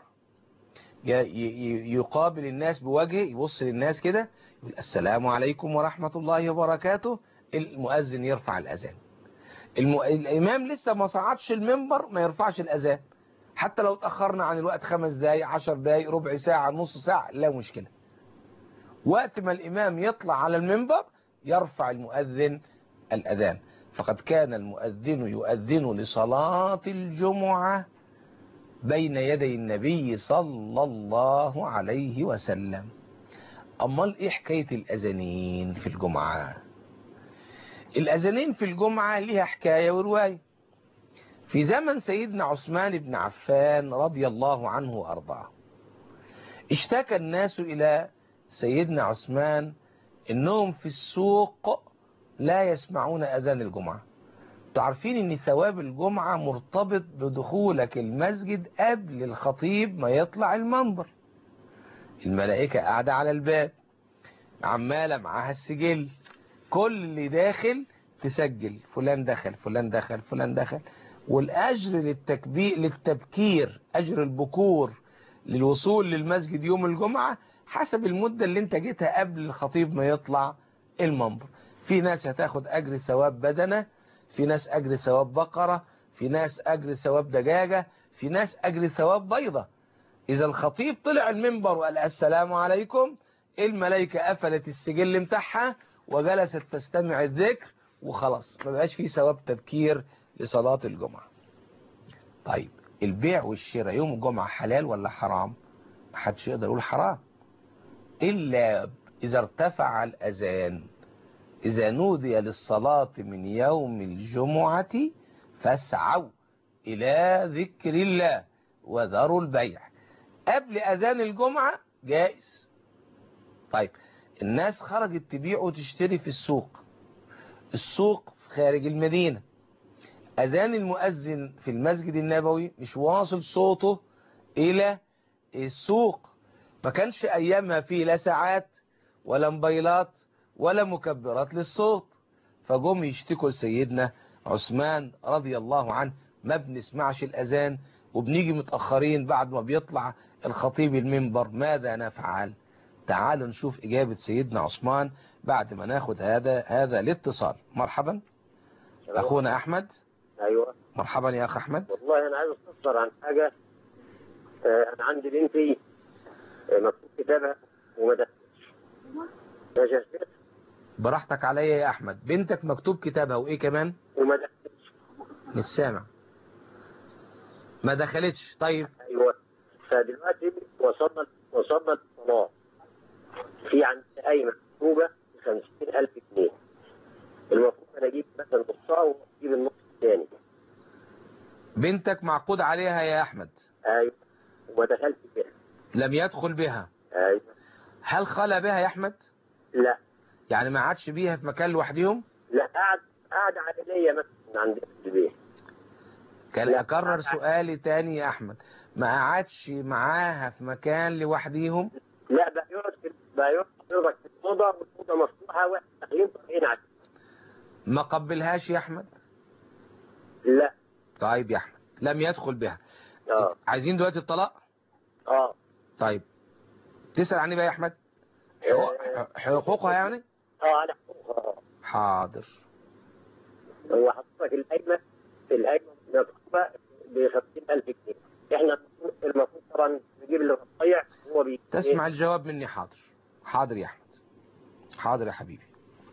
يقابل الناس بوجهه يبص للناس كده يقول السلام عليكم ورحمة الله وبركاته المؤذن يرفع الأذان الم... الإمام لسه ما صعدش المنبر ما يرفعش الأذان حتى لو اتأخرنا عن الوقت خمس دقايق عشر دقايق ربع ساعة نص ساعة لا مشكلة وقت ما الإمام يطلع على المنبر يرفع المؤذن الأذان فقد كان المؤذن يؤذن لصلاة الجمعة بين يدي النبي صلى الله عليه وسلم أمال إيه حكاية الأذانين في الجمعة الأذانين في الجمعة ليها حكاية ورواية في زمن سيدنا عثمان بن عفان رضي الله عنه وأرضاه اشتكى الناس إلى سيدنا عثمان إنهم في السوق لا يسمعون أذان الجمعة تعرفين ان ثواب الجمعة مرتبط بدخولك المسجد قبل الخطيب ما يطلع المنبر الملائكة قاعدة على الباب عمالة معاها السجل كل اللي داخل تسجل فلان دخل فلان دخل فلان دخل والأجر للتكبير للتبكير أجر البكور للوصول للمسجد يوم الجمعة حسب المدة اللي انت جيتها قبل الخطيب ما يطلع المنبر في ناس هتاخد أجر ثواب بدنه في ناس أجر ثواب بقرة في ناس أجر ثواب دجاجة في ناس أجر ثواب بيضة إذا الخطيب طلع المنبر وقال السلام عليكم الملائكة قفلت السجل متاعها وجلست تستمع الذكر وخلاص ما بقاش فيه ثواب تبكير لصلاة الجمعة طيب البيع والشراء يوم الجمعة حلال ولا حرام محدش يقدر يقول حرام إلا إذا ارتفع الأذان إذا نودي للصلاة من يوم الجمعة فاسعوا إلى ذكر الله وذروا البيع قبل أذان الجمعة جائز طيب الناس خرجت تبيع وتشتري في السوق السوق خارج المدينة أذان المؤذن في المسجد النبوي مش واصل صوته إلى السوق ما كانش أيامها فيه لا ساعات ولا موبايلات ولا مكبرات للصوت فجم يشتكوا لسيدنا عثمان رضي الله عنه ما بنسمعش الأذان وبنيجي متأخرين بعد ما بيطلع الخطيب المنبر ماذا نفعل تعالوا نشوف إجابة سيدنا عثمان بعد ما ناخد هذا هذا الاتصال مرحبا أخونا أحمد ايوه مرحبا يا أخ أحمد والله انا عايز استفسر عن حاجه آه، انا عندي بنتي آه، مكتوب كتابها وما دخلتش ماشي يا شيخ براحتك عليا يا أحمد بنتك مكتوب كتابها وإيه كمان وما دخلتش مش سامع ما دخلتش طيب ايوه فدلوقتي وصلنا وصلنا للصلاه في عندي قايمه مكتوبه ب 50000 جنيه المفروض انا اجيب مثلا نصها واجيب النص الثاني بنتك معقود عليها يا أحمد ايوه وما دخلت فيها لم يدخل بها ايوه هل خلى بها يا أحمد لا يعني ما عادش بيها في مكان لوحدهم لا قاعد قاعد عائليه مثلا عندنا في البيت كان لا. أكرر سؤالي تاني يا أحمد ما قعدش معاها في مكان لوحديهم لا بقى يقعد في بقى يقعد حضرتك في الاوضه والاوضه مفتوحه واحنا داخلين طالعين على ما قبلهاش يا أحمد لا طيب يا أحمد لم يدخل بها اه عايزين دلوقتي الطلاق اه طيب تسأل عني بقى يا أحمد حقوق- حقوقها يعني اه على حقوقها اه حاضر هو حضرتك القايمه القايمه مكتوبه ب 50000 جنيه احنا المفروض- المفروض طبعا نجيب اللي رفيع هو بي تسمع الجواب مني حاضر حاضر يا أحمد حاضر يا حبيبي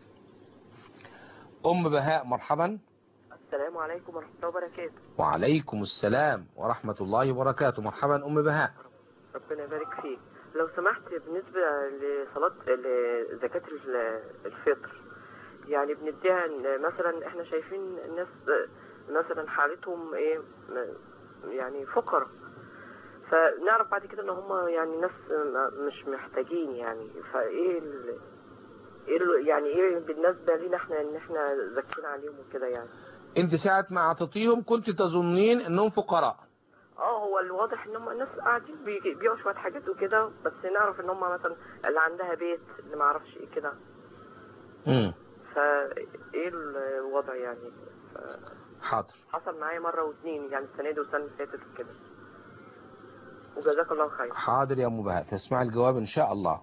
أم بهاء مرحبا السلام عليكم ورحمة الله وبركاته وعليكم السلام ورحمة الله وبركاته مرحبا أم بهاء ربنا يبارك فيك لو سمحت بالنسبة لصلاة لزكاة ال- الفطر يعني بنديها إن مثلا احنا شايفين الناس مثلا حالتهم ايه م- يعني فقراء فنعرف بعد كده ان هم يعني ناس م- مش محتاجين يعني فايه ال... ايه ال... يعني ايه بالنسبة لينا احنا ان احنا زكينا عليهم وكده يعني انت ساعة ما اعطيتيهم كنت تظنين انهم فقراء اه هو الواضح ان هم الناس قاعدين بي- بيبيعوا شويه حاجات وكده بس نعرف ان هم مثلا اللي عندها بيت اللي ما اعرفش ايه كده امم فايه الوضع يعني حاضر حصل معايا مره واتنين يعني السنه دي والسنه اللي فاتت وكده وجزاك الله خير حاضر يا ام بهاء تسمع الجواب ان شاء الله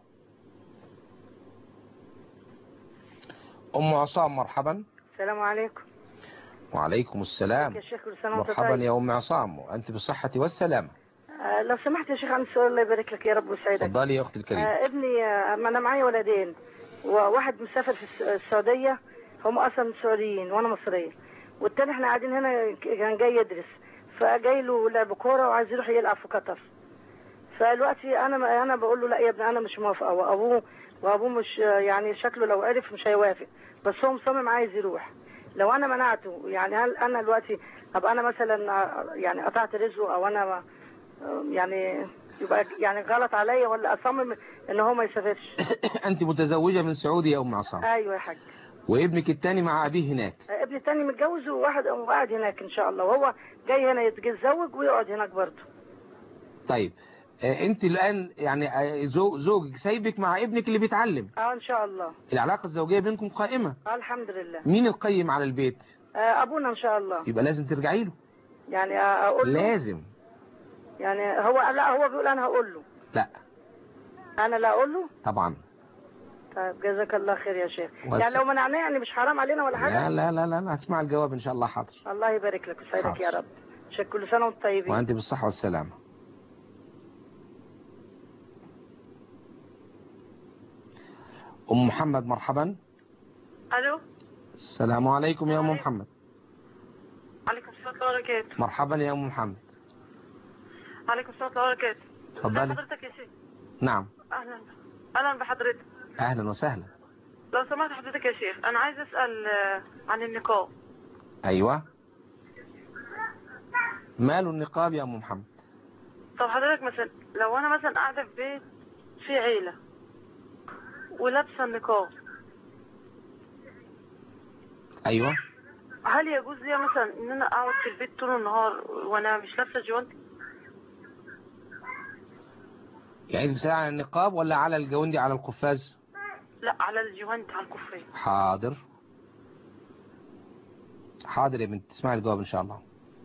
ام عصام مرحبا السلام عليكم وعليكم السلام يا شيخ كل سنة وانت مرحبا طيب يا أم عصام وأنت بالصحة والسلامة آه، لو سمحت يا شيخ عندي سؤال الله يبارك لك يا رب ويسعدك تفضلي يا أختي الكريمة آه، ابني آه، ما انا معايا ولدين وواحد مسافر في الس- السعوديه هم اصلا سعوديين وانا مصريه والتاني احنا قاعدين هنا كان جاي يدرس فجاي له لعب كوره وعايز يروح يلعب في قطر فدلوقتي انا انا بقول له لا يا ابني انا مش موافقه وابوه وابوه مش يعني شكله لو عرف مش هيوافق بس هو مصمم عايز يروح لو انا منعته يعني هل انا دلوقتي ابقى انا مثلا آه، يعني قطعت رزقه او انا ما- آه، يعني يبقى يعني غلط عليا ولا اصمم ان هو ما يسافرش أنت متزوجة من سعودي يا أم عصام ايوه يا حاج وابنك الثاني مع أبيه هناك آه، ابني التاني متجوز وواحد وقاعد هناك ان شاء الله وهو جاي هنا يتزوج ويقعد هناك برضه طيب آه، أنت الآن يعني آه، زو- زوجك سايبك مع ابنك اللي بيتعلم اه ان شاء الله العلاقة الزوجية بينكم قائمة آه الحمد لله مين القيم على البيت آه ابونا ان شاء الله يبقى لازم ترجعي له يعني آه، اقول له لازم يعني هو لا هو بيقول انا هقول له لا انا لا اقول له طبعا طيب جزاك الله خير يا شيخ وس- يعني لو منعناه يعني مش حرام علينا ولا حاجه لا لا لا لا, لا هتسمع الجواب إن شاء الله حاضر الله يبارك لك ويسعدك حاضر. يا رب شكرا كل سنه وانتم طيبين وأنت بالصحة والسلامة أم محمد مرحبا الو السلام عليكم يا أم محمد عليكم السلام ورحمه الله وبركاته مرحبا يا أم محمد عليكم السلام ورحمه الله وبركاته اتفضلي حضرتك يا شيخ نعم اهلا اهلا بحضرتك أهلا وسهلا لو سمحت حضرتك يا شيخ انا عايز اسال آه، عن النقاب أيوة مال النقاب يا أم محمد طب حضرتك مثلا لو انا مثلا قاعده في بيت في عيله ولابسه النقاب أيوة هل يجوز لي مثلا ان انا اقعد في البيت طول النهار وانا مش لابسه جوانتي يعني أنت بتسأل عن النقاب ولا على الجوندي على القفاز لا على الجوانتي على الكفرين حاضر حاضر يا بنت تسمعي الجواب إن شاء الله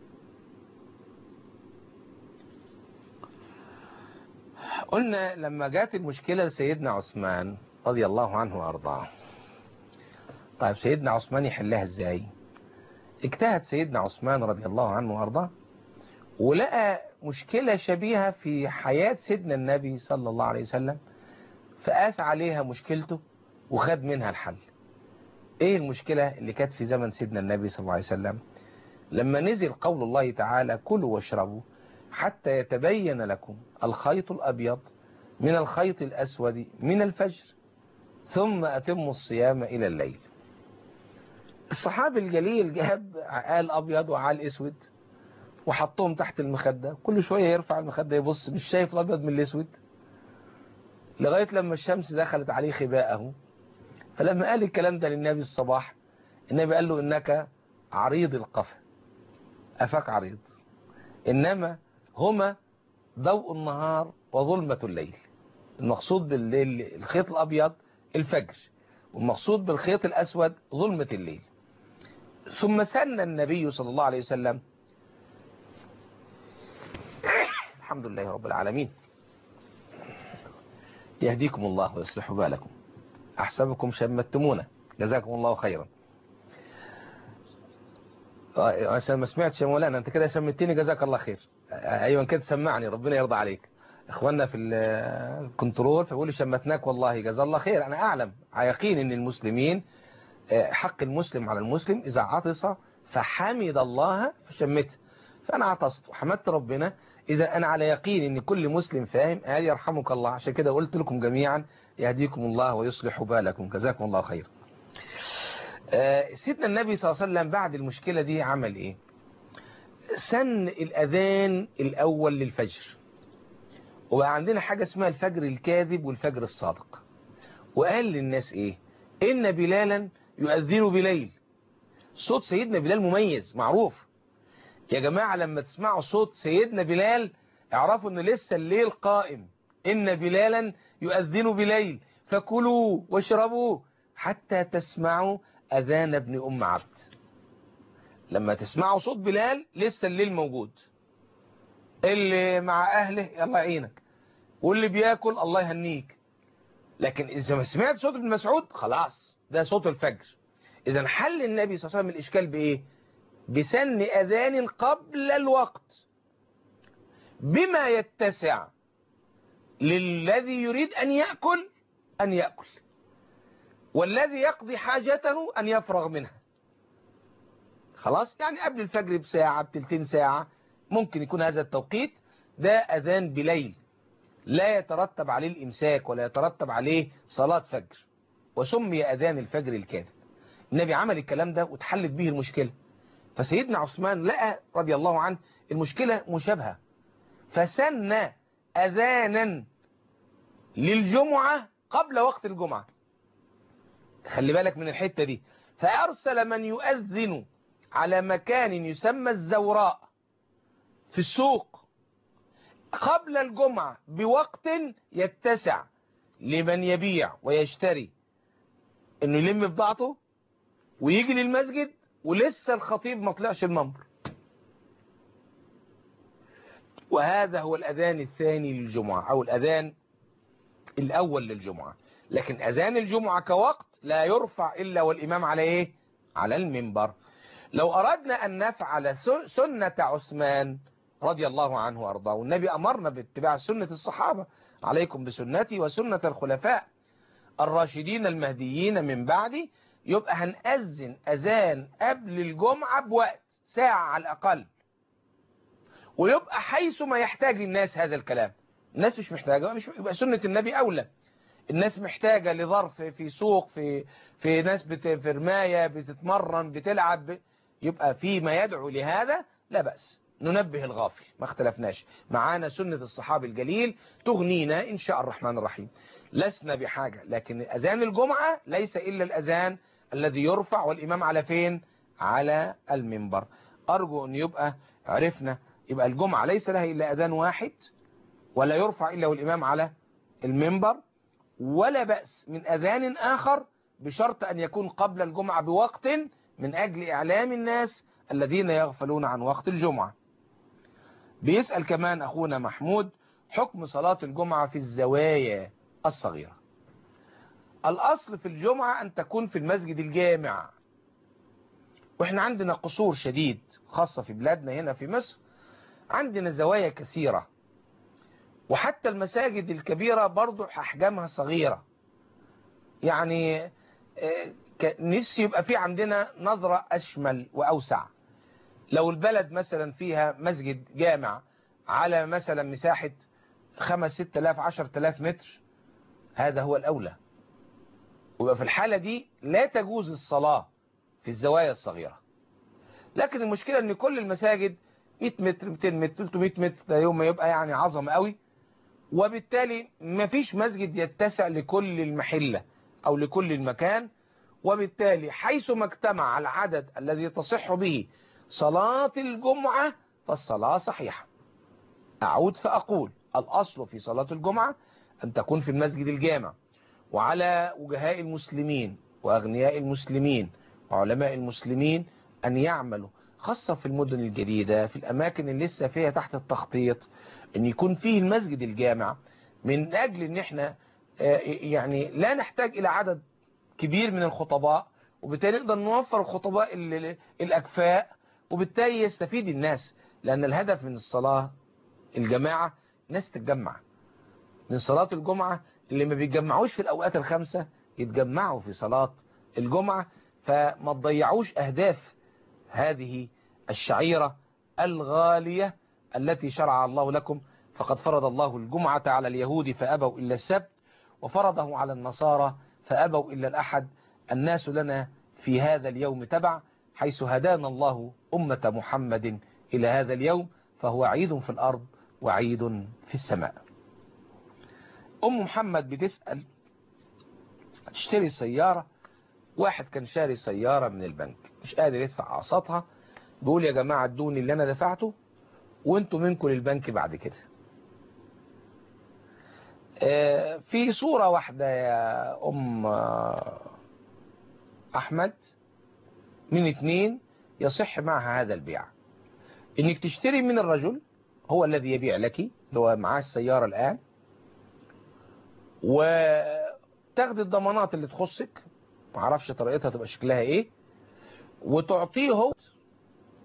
قلنا لما جات المشكلة لسيدنا عثمان رضي الله عنه وأرضاه طيب سيدنا عثمان يحلها ازاي اجتهد سيدنا عثمان رضي الله عنه وأرضاه ولقى مشكلة شبيهة في حياة سيدنا النبي صلى الله عليه وسلم فقاس عليها مشكلته وخد منها الحل ايه المشكلة اللي كانت في زمن سيدنا النبي صلى الله عليه وسلم لما نزل قول الله تعالى كلوا واشربوا حتى يتبين لكم الخيط الأبيض من الخيط الأسود من الفجر ثم أتموا الصيام إلى الليل الصحابي الجليل جاب عقال أبيض وعقال أسود وحطهم تحت المخدة كل شوية يرفع المخدة يبص مش شايف الأبيض من الأسود لغاية لما الشمس دخلت عليه خباءه فلما قال الكلام ده للنبي الصباح النبي قال له إنك عريض القفا أفاك عريض إنما هما ضوء النهار وظلمة الليل المقصود بالليل الخيط الأبيض الفجر والمقصود بالخيط الأسود ظلمة الليل ثم سن النبي صلى الله عليه وسلم الحمد لله رب العالمين يهديكم الله ويصلح بالكم أحسبكم شمتمونا جزاكم الله خيرا عشان ما سمعتش يا مولانا انت كده شمتني جزاك الله خير ايوه كده سمعني ربنا يرضى عليك اخواننا في الكنترول فبيقولوا شمتناك والله جزا الله خير انا اعلم على يقين ان المسلمين حق المسلم على المسلم اذا عطس فحمد الله فشمته فانا عطست وحمدت ربنا اذا انا على يقين ان كل مسلم فاهم قال يرحمك الله عشان كده قلت لكم جميعا يهديكم الله ويصلح بالكم جزاكم الله خير سيدنا النبي صلى الله عليه وسلم بعد المشكلة دي عمل ايه سن الاذان الاول للفجر وبقى عندنا حاجة اسمها الفجر الكاذب والفجر الصادق وقال للناس ايه ان بلالا يؤذن بليل صوت سيدنا بلال مميز معروف يا جماعة لما تسمعوا صوت سيدنا بلال اعرفوا ان لسه الليل قائم ان بلالا يؤذن بليل فكلوا واشربوا حتى تسمعوا أذان ابن أم عبد لما تسمعوا صوت بلال لسه الليل موجود اللي مع أهله يلا يعينك واللي بياكل الله يهنيك لكن إذا ما سمعت صوت ابن مسعود خلاص ده صوت الفجر إذا حل النبي صلى الله عليه وسلم الإشكال بإيه بسن أذان قبل الوقت بما يتسع للذي يريد أن يأكل أن يأكل والذي يقضي حاجته أن يفرغ منها خلاص يعني قبل الفجر بساعة بتلتين ساعة ممكن يكون هذا التوقيت ده أذان بليل لا يترتب عليه الإمساك ولا يترتب عليه صلاة فجر وسمي أذان الفجر الكاذب النبي عمل الكلام ده وتحلت به المشكلة فسيدنا عثمان لقى رضي الله عنه المشكلة مشابهة فسن أذانا للجمعة قبل وقت الجمعة خلي بالك من الحتة دي فأرسل من يؤذن على مكان يسمى الزوراء في السوق قبل الجمعة بوقت يتسع لمن يبيع ويشتري انه يلم بضاعته ويجي للمسجد ولسه الخطيب ما طلعش المنبر وهذا هو الأذان الثاني للجمعة أو الأذان الأول للجمعة لكن أذان الجمعة كوقت لا يرفع إلا والإمام على إيه؟ على المنبر لو أردنا أن نفعل سنة عثمان رضي الله عنه وأرضاه والنبي أمرنا باتباع سنة الصحابة عليكم بسنتي وسنة الخلفاء الراشدين المهديين من بعدي يبقى هنأذن أذان قبل الجمعة بوقت ساعة على الأقل ويبقى حيث ما يحتاج الناس هذا الكلام الناس مش محتاجة مش يبقى سنة النبي أولى الناس محتاجة لظرف في سوق في في ناس بت في رماية بتتمرن بتلعب ب... يبقى في ما يدعو لهذا لا بأس ننبه الغافل ما اختلفناش معانا سنة الصحابي الجليل تغنينا إن شاء الرحمن الرحيم لسنا بحاجة لكن أذان الجمعة ليس إلا الأذان الذي يرفع والإمام على فين على المنبر أرجو أن يبقى عرفنا يبقى الجمعة ليس لها إلا أذان واحد ولا يرفع إلا والإمام على المنبر ولا بأس من أذان آخر بشرط أن يكون قبل الجمعة بوقت من أجل إعلام الناس الذين يغفلون عن وقت الجمعة بيسأل كمان أخونا محمود حكم صلاة الجمعة في الزوايا الصغيرة الأصل في الجمعة أن تكون في المسجد الجامع وإحنا عندنا قصور شديد خاصة في بلادنا هنا في مصر عندنا زوايا كثيرة وحتى المساجد الكبيرة برضو أحجامها صغيرة يعني نفسي يبقى في عندنا نظرة أشمل وأوسع لو البلد مثلا فيها مسجد جامع على مثلا مساحة خمس ست الاف عشر تلاف متر هذا هو الأولى ويبقى في الحالة دي لا تجوز الصلاة في الزوايا الصغيرة لكن المشكلة ان كل المساجد 100 متر 200 متر 300 متر ده يوم ما يبقى يعني عظم قوي وبالتالي ما فيش مسجد يتسع لكل المحلة او لكل المكان وبالتالي حيث ما اجتمع العدد الذي تصح به صلاة الجمعة فالصلاة صحيحة أعود فأقول الأصل في صلاة الجمعة أن تكون في المسجد الجامع وعلى وجهاء المسلمين وأغنياء المسلمين وعلماء المسلمين أن يعملوا خاصة في المدن الجديدة في الأماكن اللي لسه فيها تحت التخطيط أن يكون فيه المسجد الجامع من أجل أن احنا يعني لا نحتاج إلى عدد كبير من الخطباء وبالتالي نقدر نوفر الخطباء الأكفاء وبالتالي يستفيد الناس لأن الهدف من الصلاة الجماعة ناس تتجمع من صلاة الجمعة اللي ما بيتجمعوش في الأوقات الخمسة يتجمعوا في صلاة الجمعة فما تضيعوش أهداف هذه الشعيرة الغالية التي شرع الله لكم فقد فرض الله الجمعة على اليهود فأبوا إلا السبت وفرضه على النصارى فأبوا إلا الأحد الناس لنا في هذا اليوم تبع حيث هدانا الله أمة محمد إلى هذا اليوم فهو عيد في الأرض وعيد في السماء أم محمد بتسأل تشتري سيارة واحد كان شاري سيارة من البنك مش قادر يدفع أقساطها بيقول يا جماعة ادوني اللي أنا دفعته وانتوا منكم للبنك بعد كده في صورة واحدة يا أم أحمد من اتنين يصح معها هذا البيع انك تشتري من الرجل هو الذي يبيع لك اللي هو معاه السيارة الآن وتاخد الضمانات اللي تخصك معرفش طريقتها تبقى شكلها ايه وتعطيه هو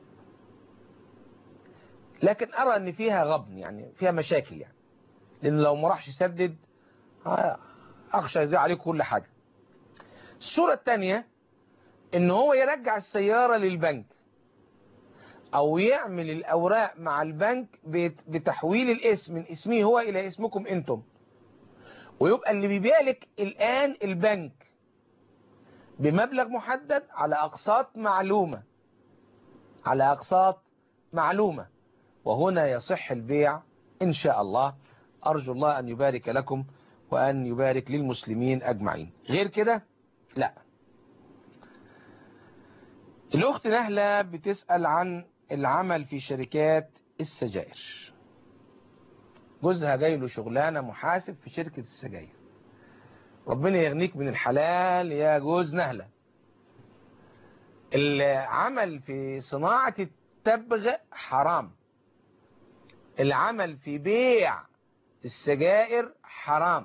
لكن أرى أن فيها غبن يعني فيها مشاكل يعني لأن لو ما راحش يسدد آه، أخشى يضيع عليه كل حاجة الصورة الثانية ان هو يرجع السيارة للبنك او يعمل الاوراق مع البنك بت- بتحويل الاسم من اسمه هو الى اسمكم انتم ويبقى اللي بيبيع لك الان البنك بمبلغ محدد على اقساط معلومة على اقساط معلومة وهنا يصح البيع ان شاء الله ارجو الله ان يبارك لكم وان يبارك للمسلمين اجمعين غير كده لا الأخت نهلة بتسأل عن العمل في شركات السجائر جوزها جاي له شغلانة محاسب في شركة السجاير ربنا يغنيك من الحلال يا جوز نهلة العمل في صناعة التبغ حرام العمل في بيع السجائر حرام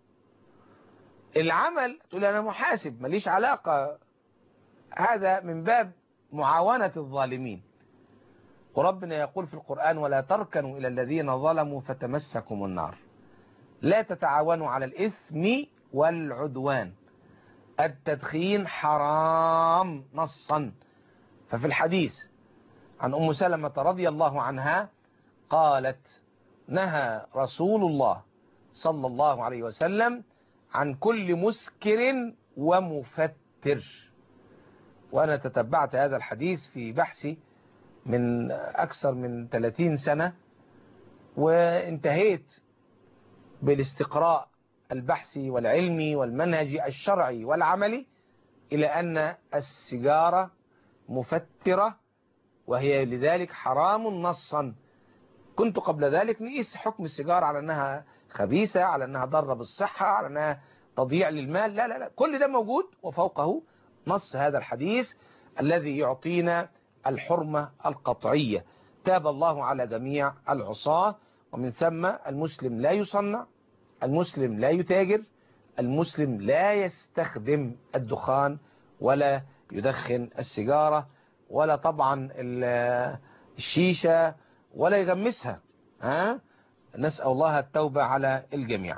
العمل تقول أنا محاسب ماليش علاقة هذا من باب معاونة الظالمين وربنا يقول في القرآن ولا تركنوا إلى الذين ظلموا فتمسكم النار لا تتعاونوا على الإثم والعدوان التدخين حرام نصا ففي الحديث عن أم سلمة رضي الله عنها قالت نهى رسول الله صلى الله عليه وسلم عن كل مسكر ومفتر وأنا تتبعت هذا الحديث في بحثي من أكثر من 30 سنة وانتهيت بالاستقراء البحثي والعلمي والمنهجي الشرعي والعملي إلى أن السيجارة مفترة وهي لذلك حرام نصا كنت قبل ذلك نقيس حكم السيجارة على أنها خبيثة على أنها ضارة بالصحة على أنها تضييع للمال لا لا لا كل ده موجود وفوقه نص هذا الحديث الذي يعطينا الحرمة القطعية تاب الله على جميع العصاة ومن ثم المسلم لا يصنع المسلم لا يتاجر المسلم لا يستخدم الدخان ولا يدخن السيجارة ولا طبعا ال- الشيشة ولا يغمسها ها نسأل الله التوبة على الجميع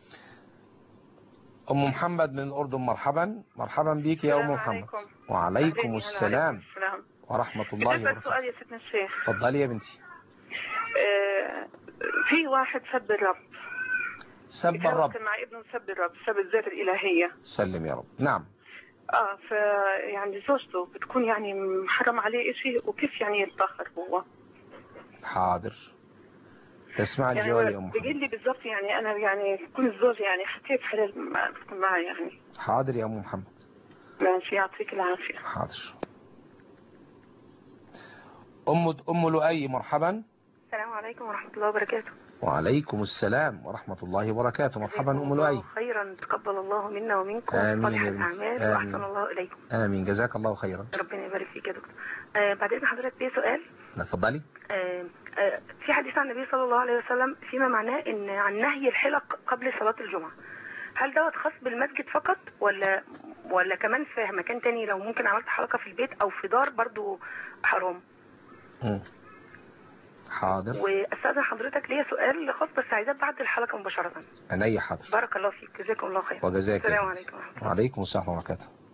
أم محمد من الأردن مرحبا مرحبا بيك يا أم السلام محمد عليكم. وعليكم أهلين، السلام السلام ورحمة الله بالنسبة وبركاته للسؤال يا سيدنا الشيخ اتفضلي يا بنتي آه، في واحد سب الرب سب الرب كان مع ابنه سب الرب سب الذات الإلهية سلم يا رب نعم اه ف يعني زوجته بتكون يعني محرم عليه شيء وكيف يعني يتطهر هو حاضر تسمع يعني الجواب يا أم محمد بيقول لي بالضبط يعني انا يعني كل الزوج يعني حكيت حلال مع- معي يعني حاضر يا أم محمد ماشي يعطيك العافية حاضر أم أم لؤي مرحبا السلام عليكم ورحمة الله وبركاته وعليكم السلام ورحمة الله وبركاته مرحبا أم الله لؤي خيرا تقبل الله منا ومنكم آمين صالح يا بنتي. الأعمال آمين. وأحسن الله إليكم آمين جزاك الله خيرا ربنا يبارك فيك يا دكتور آه بعد إذن حضرتك في سؤال اتفضلي آه آه في حديث عن النبي صلى الله عليه وسلم فيما معناه إن عن نهي الحلق قبل صلاة الجمعة هل دوت خاص بالمسجد فقط ولا ولا كمان في مكان تاني لو ممكن عملت حلقة في البيت أو في دار برضو حرام مم. حاضر واستاذن حضرتك ليا سؤال خاص بس عايزاه بعد الحلقة مباشرة عينيا حاضر بارك الله فيك جزاكم الله خير وجزاك السلام يا عليكم ورحمة الله وعليكم السلام ورحمة الله وبركاته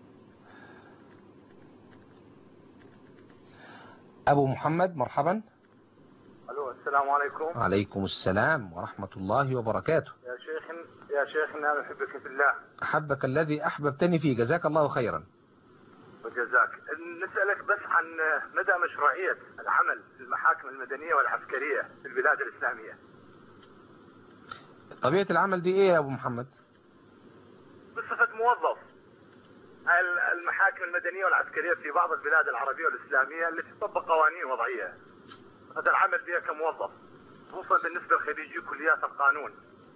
أبو محمد مرحبا الو السلام عليكم وعليكم السلام ورحمة الله وبركاته يا شيخ يا شيخنا نحبك في الله أحبك الذي أحببتني فيه جزاك الله خيرا وجزاك نسألك بس عن مدى مشروعية العمل في المحاكم المدنية والعسكرية في البلاد الإسلامية طبيعة العمل دي إيه يا أبو محمد بصفة موظف ال- المحاكم المدنية والعسكرية في بعض البلاد العربية والإسلامية التي تطبق قوانين وضعية هذا العمل فيها كموظف خصوصا بالنسبة لخريجي كليات القانون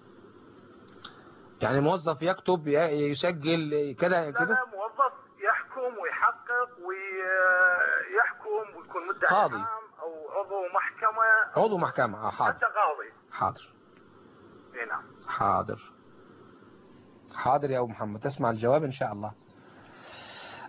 يعني موظف يكتب ي- يسجل كده لا كده لا موظف يحكم ويحقق ويحكم ويكون مدعي قاضي. عام او عضو محكمة عضو محكمة آه، حاضر حتى قاضي حاضر اي نعم حاضر حاضر يا أبو محمد تسمع الجواب إن شاء الله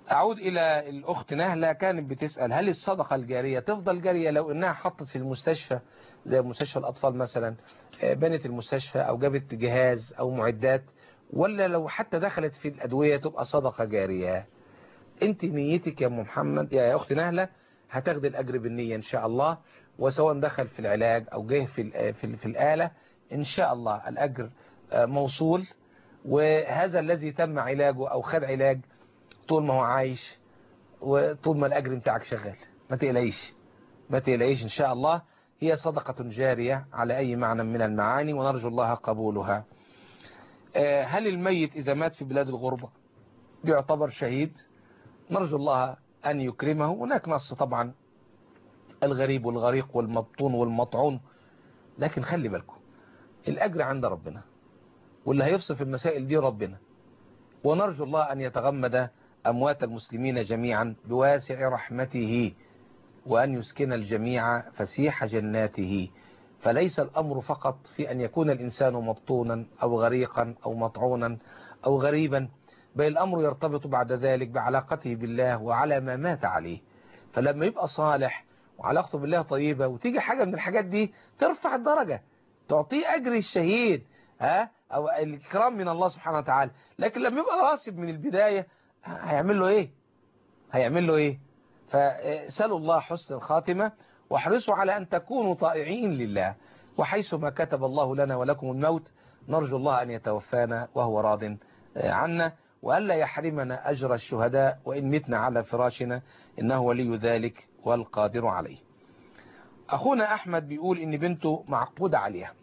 أعود إلى الأخت نهلة كانت بتسأل هل الصدقة الجارية تفضل جارية لو إنها حطت في المستشفى زي مستشفى الأطفال مثلا آه، بنت المستشفى أو جابت جهاز أو معدات ولا لو حتى دخلت في الأدوية تبقى صدقة جارية أنت نيتك يا أم محمد يا أخت نهلة هتاخد الأجر بالنية إن شاء الله وسواء دخل في العلاج أو جه في ال- في, ال- في الآلة إن شاء الله الأجر آه، موصول وهذا الذي تم علاجه أو خد علاج طول ما هو عايش وطول ما الأجر بتاعك شغال ما تقلقيش ما تقلقيش إن شاء الله هي صدقة جارية على أي معنى من المعاني ونرجو الله قبولها آه، هل الميت إذا مات في بلاد الغربة يعتبر شهيد نرجو الله أن يكرمه هناك نص طبعا الغريب والغريق والمبطون والمطعون لكن خلي بالكم الأجر عند ربنا واللي هيفصل في المسائل دي ربنا ونرجو الله أن يتغمد أموات المسلمين جميعا بواسع رحمته وأن يسكن الجميع فسيح جناته فليس الأمر فقط في أن يكون الإنسان مبطونا أو غريقا أو مطعونا أو غريبا بل الأمر يرتبط بعد ذلك بعلاقته بالله وعلى ما مات عليه فلما يبقى صالح وعلاقته بالله طيبة وتيجي حاجة من الحاجات دي ترفع الدرجة تعطيه أجر الشهيد ها أو الإكرام من الله سبحانه وتعالى لكن لما يبقى راسب من البداية هيعمل له إيه هيعمل له إيه فسألوا الله حسن الخاتمة واحرصوا على أن تكونوا طائعين لله وحيث ما كتب الله لنا ولكم الموت نرجو الله أن يتوفانا وهو راض عنا وألا يحرمنا أجر الشهداء وإن متنا على فراشنا إنه ولي ذلك والقادر عليه أخونا أحمد بيقول إن بنته معقود عليها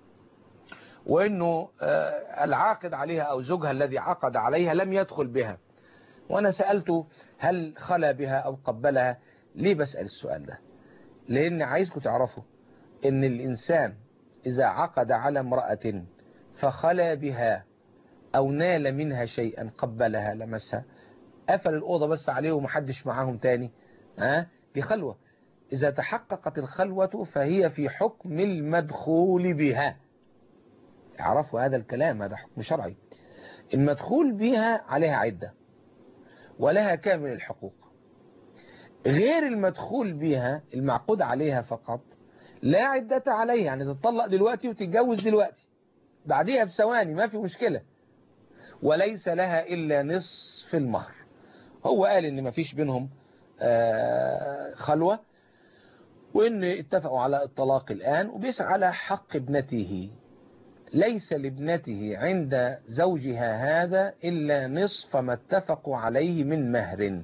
وإنه آه، العاقد عليها أو زوجها الذي عقد عليها لم يدخل بها وأنا سألته هل خلى بها أو قبلها ليه بسأل السؤال ده لأن عايزكم تعرفوا إن الإنسان إذا عقد على امرأة فخلى بها أو نال منها شيئا قبلها لمسها قفل الأوضة بس عليه ومحدش معاهم تاني ها دي خلوة إذا تحققت الخلوة فهي في حكم المدخول بها اعرفوا هذا الكلام هذا حكم شرعي المدخول بها عليها عدة ولها كامل الحقوق غير المدخول بها المعقود عليها فقط لا عدة عليها يعني تطلق دلوقتي وتتجوز دلوقتي بعديها بثواني ما في مشكلة وليس لها إلا نصف المهر هو قال إن ما فيش بينهم آه، خلوة وإن اتفقوا على الطلاق الآن وبيسعى على حق ابنته ليس لابنته عند زوجها هذا إلا نصف ما اتفقوا عليه من مهر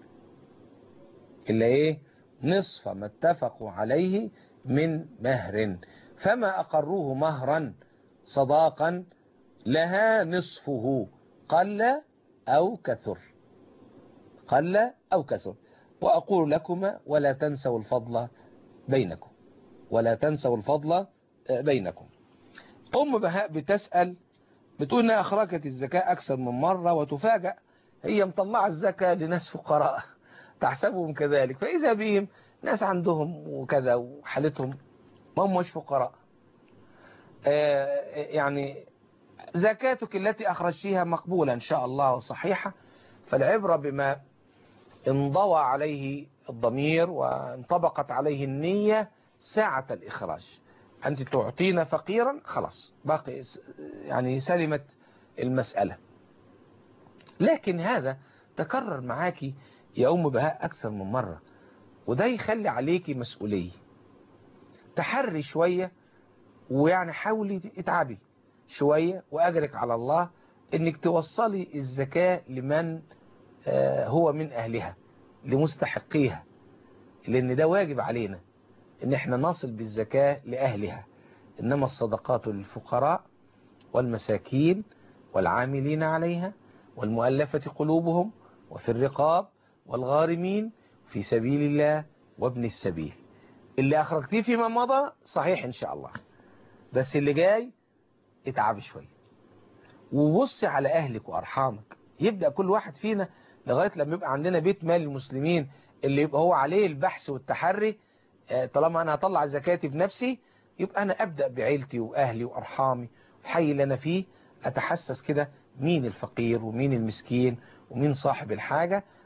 إلا إيه نصف ما اتفقوا عليه من مهر فما أقروه مهرا صداقا لها نصفه قل أو كثر قل أو كثر وأقول لكما ولا تنسوا الفضل بينكم ولا تنسوا الفضل بينكم أم بهاء بتسأل بتقول إنها أخرجت الزكاة أكثر من مرة وتفاجأ هي مطلعة الزكاة لناس فقراء تحسبهم كذلك فإذا بهم ناس عندهم وكذا وحالتهم ما همش فقراء آه، يعني زكاتك التي أخرجتها مقبولة إن شاء الله وصحيحة فالعبرة بما انضوى عليه الضمير وانطبقت عليه النية ساعة الإخراج أنت تعطينا فقيرا خلاص باقي يعني سلمت المسألة لكن هذا تكرر معاكي يا أم بهاء أكثر من مرة وده يخلي عليكي مسؤولية تحري شوية ويعني حاولي اتعبي شوية وأجرك على الله انك توصلي الزكاة لمن آه، هو من أهلها لمستحقيها لأن ده واجب علينا ان احنا نصل بالزكاة لأهلها إنما الصدقات للفقراء والمساكين والعاملين عليها والمؤلفة قلوبهم وفي الرقاب والغارمين في سبيل الله وابن السبيل اللي أخرجتيه فيما مضى صحيح إن شاء الله بس اللي جاي اتعب شوية وبص على أهلك وأرحامك يبدأ كل واحد فينا لغاية لما يبقى عندنا بيت مال المسلمين اللي يبقى هو عليه البحث والتحري آه، طالما أنا هطلع زكاتي بنفسي يبقى أنا أبدأ بعيلتي وأهلي وأرحامي الحي اللي أنا فيه أتحسس كده مين الفقير ومين المسكين ومين صاحب الحاجة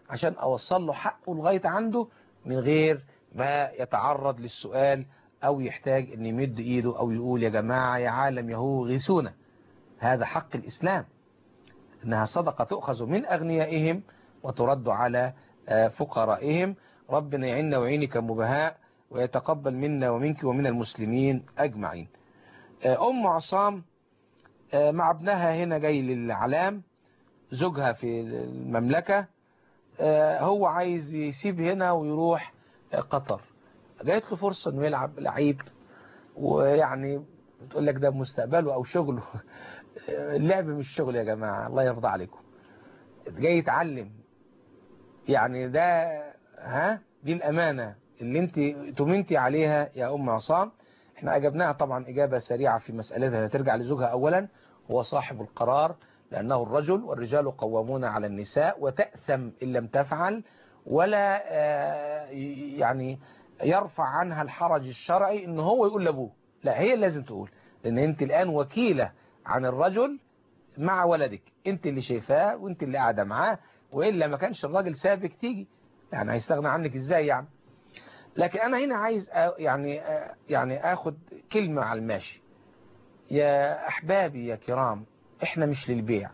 عشان أوصل له حقه لغاية عنده من غير ما يتعرض للسؤال أو يحتاج أن يمد إيده أو يقول يا جماعة يا عالم يهو غيثونا هذا حق الإسلام إنها صدقة تؤخذ من أغنيائهم وترد على فقرائهم ربنا يعيننا ويعينك مبهاء ويتقبل منا ومنك ومن المسلمين أجمعين أم عصام مع ابنها هنا جاي للعلام زوجها في المملكة هو عايز يسيب هنا ويروح قطر جايت له فرصة انه يلعب لعيب ويعني بتقول لك ده مستقبله او شغله اللعب مش شغل يا جماعة الله يرضى عليكم جاي يتعلم يعني ده ها دي الامانة اللي انت تمنتي عليها يا ام عصام احنا اجبناها طبعا اجابة سريعة في مسألتها ترجع لزوجها اولا هو صاحب القرار لانه الرجل والرجال قوامون على النساء وتأثم ان لم تفعل ولا يعني يرفع عنها الحرج الشرعي ان هو يقول لابوه لا هي لازم تقول لان انت الان وكيلة عن الرجل مع ولدك انت اللي شايفاه وانت اللي قاعده معاه والا ما كانش الراجل سابك تيجي يعني هيستغنى عنك ازاي يعني لكن انا هنا عايز يعني يعني اخد كلمة على الماشي يا احبابي يا كرام احنا مش للبيع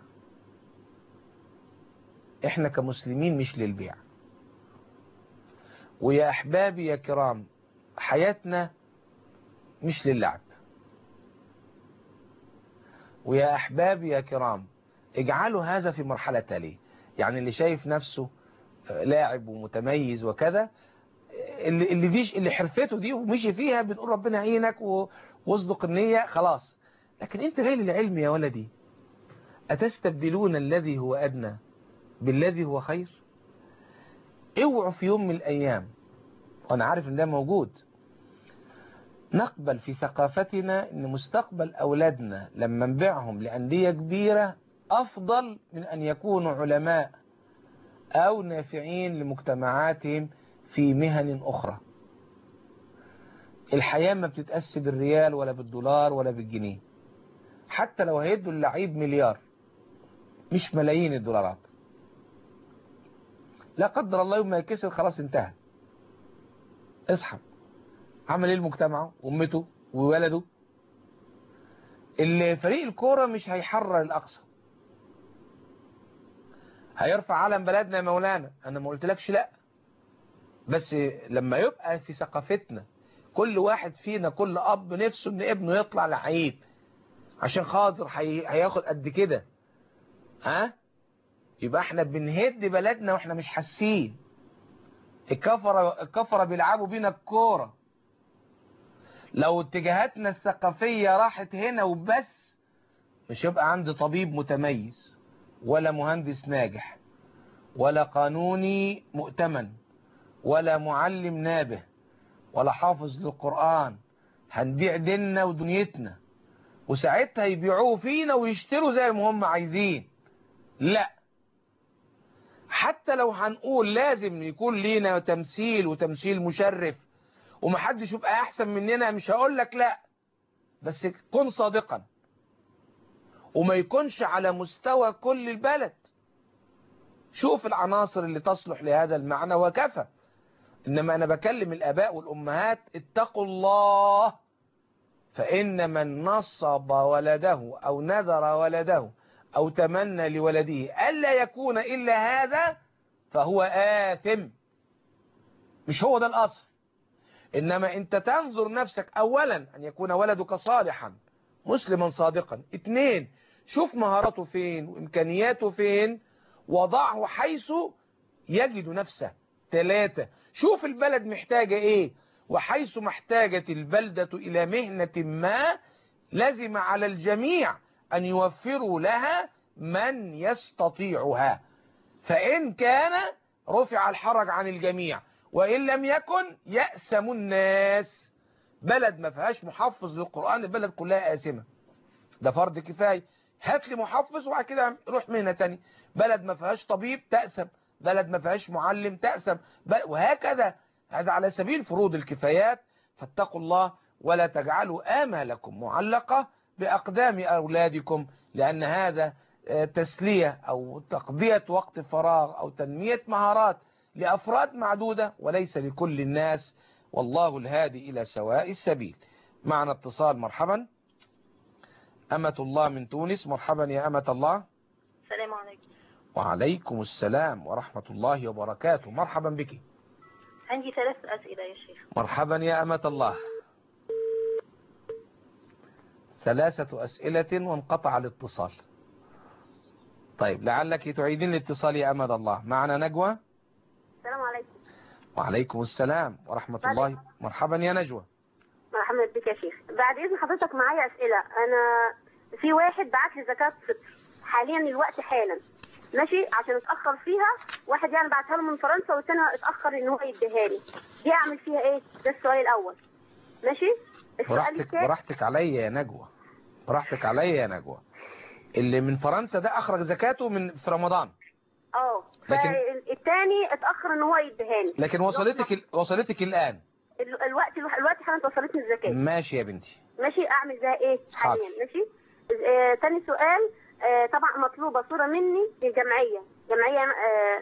احنا كمسلمين مش للبيع ويا احبابي يا كرام حياتنا مش للعب ويا احبابي يا كرام اجعلوا هذا في مرحلة تالية يعني اللي شايف نفسه لاعب ومتميز وكذا اللي اللي ديش اللي حرفته دي ومشي فيها بنقول ربنا يعينك واصدق النية خلاص لكن انت جاي للعلم يا ولدي أتستبدلون الذي هو أدنى بالذي هو خير اوعوا في يوم من الأيام وأنا عارف ان ده موجود نقبل في ثقافتنا ان مستقبل أولادنا لما نبيعهم لأندية كبيرة أفضل من أن يكونوا علماء أو نافعين لمجتمعاتهم في مهن أخرى الحياة ما بتتأسي بالريال ولا بالدولار ولا بالجنيه حتى لو هيدوا اللعيب مليار مش ملايين الدولارات لا قدر الله يوم ما يكسر خلاص انتهى اصحى عمل ايه المجتمع وامته وولده الفريق الكورة مش هيحرر الأقصى هيرفع علم بلدنا يا مولانا أنا ما قلتلكش لا بس لما يبقى في ثقافتنا كل واحد فينا كل أب نفسه إن ابنه يطلع لعيب عشان خاطر هياخد قد كده ها يبقى احنا بنهد بلدنا واحنا مش حاسين الكفرة الكفرة بيلعبوا بينا الكورة لو اتجاهاتنا الثقافية راحت هنا وبس مش هيبقى عندي طبيب متميز ولا مهندس ناجح ولا قانوني مؤتمن ولا معلم نابه ولا حافظ للقرآن هنبيع ديننا ودنيتنا وساعتها يبيعوه فينا ويشتروا زي ما هم عايزين لا حتى لو هنقول لازم يكون لينا تمثيل وتمثيل مشرف ومحدش يبقى احسن مننا مش هقول لك لا بس كن صادقا وما يكونش على مستوى كل البلد شوف العناصر اللي تصلح لهذا المعنى وكفى إنما أنا بكلم الآباء والأمهات اتقوا الله فإن من نصب ولده أو نذر ولده أو تمنى لولده ألا يكون إلا هذا فهو آثم مش هو ده الأصل إنما أنت تنظر نفسك أولا أن يكون ولدك صالحا مسلما صادقا اثنين شوف مهاراته فين وإمكانياته فين وضعه حيث يجد نفسه ثلاثة شوف البلد محتاجة ايه وحيث ما احتاجت البلدة الى مهنة ما لزم على الجميع ان يوفروا لها من يستطيعها فان كان رفع الحرج عن الجميع وان لم يكن يأسم الناس بلد ما فيهاش محفظ للقرآن البلد كلها آسمة ده فرض كفاية هات لي محفظ وبعد كده روح مهنة تاني بلد ما فيهاش طبيب تأسم بلد ما فيهاش معلم تأسم وهكذا هذا على سبيل فروض الكفايات فاتقوا الله ولا تجعلوا آمالكم معلقة بأقدام أولادكم لأن هذا آه، تسلية أو تقضية وقت فراغ أو تنمية مهارات لأفراد معدودة وليس لكل الناس والله الهادي إلى سواء السبيل معنا اتصال مرحبا أمة الله من تونس مرحبا يا أمة الله السلام عليكم وعليكم السلام ورحمة الله وبركاته مرحبا بك عندي ثلاث أسئلة يا شيخ مرحبا يا أمة الله ثلاثة أسئلة وانقطع الاتصال طيب لعلك تعيدين الاتصال يا أمة الله معنا نجوى السلام عليكم وعليكم السلام ورحمة الله مرحبا يا نجوى مرحبا بك يا شيخ بعد اذن حضرتك معايا اسئله انا في واحد بعت لي زكاه فطر حاليا الوقت حالا ماشي عشان اتاخر فيها واحد يعني بعتها له من فرنسا والتاني اتاخر ان هو يديها لي دي اعمل فيها ايه ده السؤال الاول ماشي السؤال براحتك الثاني براحتك عليا يا نجوى براحتك عليا يا نجوى اللي من فرنسا ده أخرج زكاته من في رمضان اه لكن- الثاني اتاخر ان هو يديها لي لكن وصلتك ال- وصلتك الآن ال- الوقت الوقت حالا وصلتني الزكاه ماشي يا بنتي ماشي اعمل ده ايه حاضر. حاليا ماشي آه تاني سؤال آه طبعا مطلوبه صوره مني للجمعيه جمعيه آه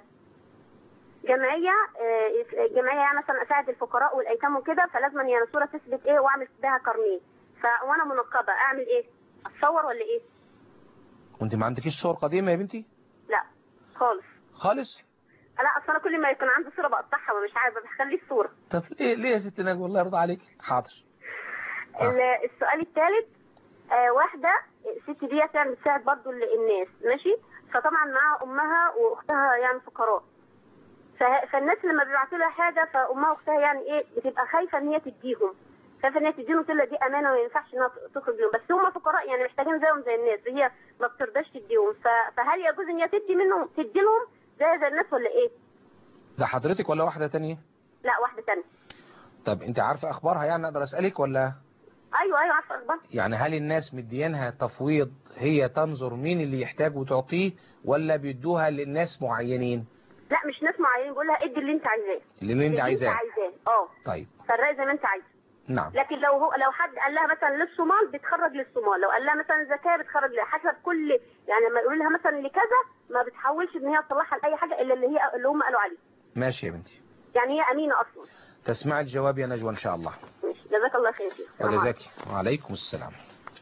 جمعيه آه جمعيه يعني مثلا اساعد الفقراء والايتام وكده فلازم يعني صوره تثبت ايه واعمل بها كارنيه ف وانا منقبه اعمل ايه اتصور ولا ايه وانت ما عندكيش صور قديمة يا بنتي لا خالص خالص لا اصل انا كل ما يكون عندي صوره بقطعها ومش عارفه بخلي الصوره طب ليه ليه يا ست نجوى الله يرضى عليك حاضر ال- السؤال الثالث آه واحدة الست دي يعني بتساعد برضو ال- الناس ماشي فطبعا معاها أمها وأختها يعني فقراء ف- فالناس لما بيبعتوا لها حاجة فأمها وأختها يعني إيه بتبقى خايفة إن هي تديهم خايفة إن هي تديهم تقول لها دي أمانة وما ينفعش إنها تخرج لهم بس هم فقراء يعني محتاجين زيهم زي الناس هي ما بترضاش تديهم ف- فهل يجوز إن هي تدي منهم تدي لهم زي زي الناس ولا إيه؟ ده حضرتك ولا واحدة تانية لا واحدة تانية طب انت عارفة اخبارها يعني اقدر اسألك ولا أيوه أيوه عارفة أخبار يعني هل الناس مدينها تفويض هي تنظر مين اللي يحتاج وتعطيه ولا بيدوها للناس معينين لا مش ناس معينين بقول لها ادي اللي أنت عايزاه اللي انت عايزاه عايزاه اه طيب فرقي زي ما انت عايز نعم لكن لو هو لو حد قال لها مثلا للصومال بتخرج للصومال لو قال لها مثلا زكاه بتخرج لها حسب كل يعني لما يقولوا لها مثلا لكذا ما بتحاولش ان هي تطلعها لاي حاجه الا اللي هي اللي هم قالوا عليه ماشي يا بنتي يعني هي امينه اصلا تسمع الجواب يا نجوى ان شاء الله ماشي جزاك الله خير فيك السلام عليكم. وجزاك وعليكم السلام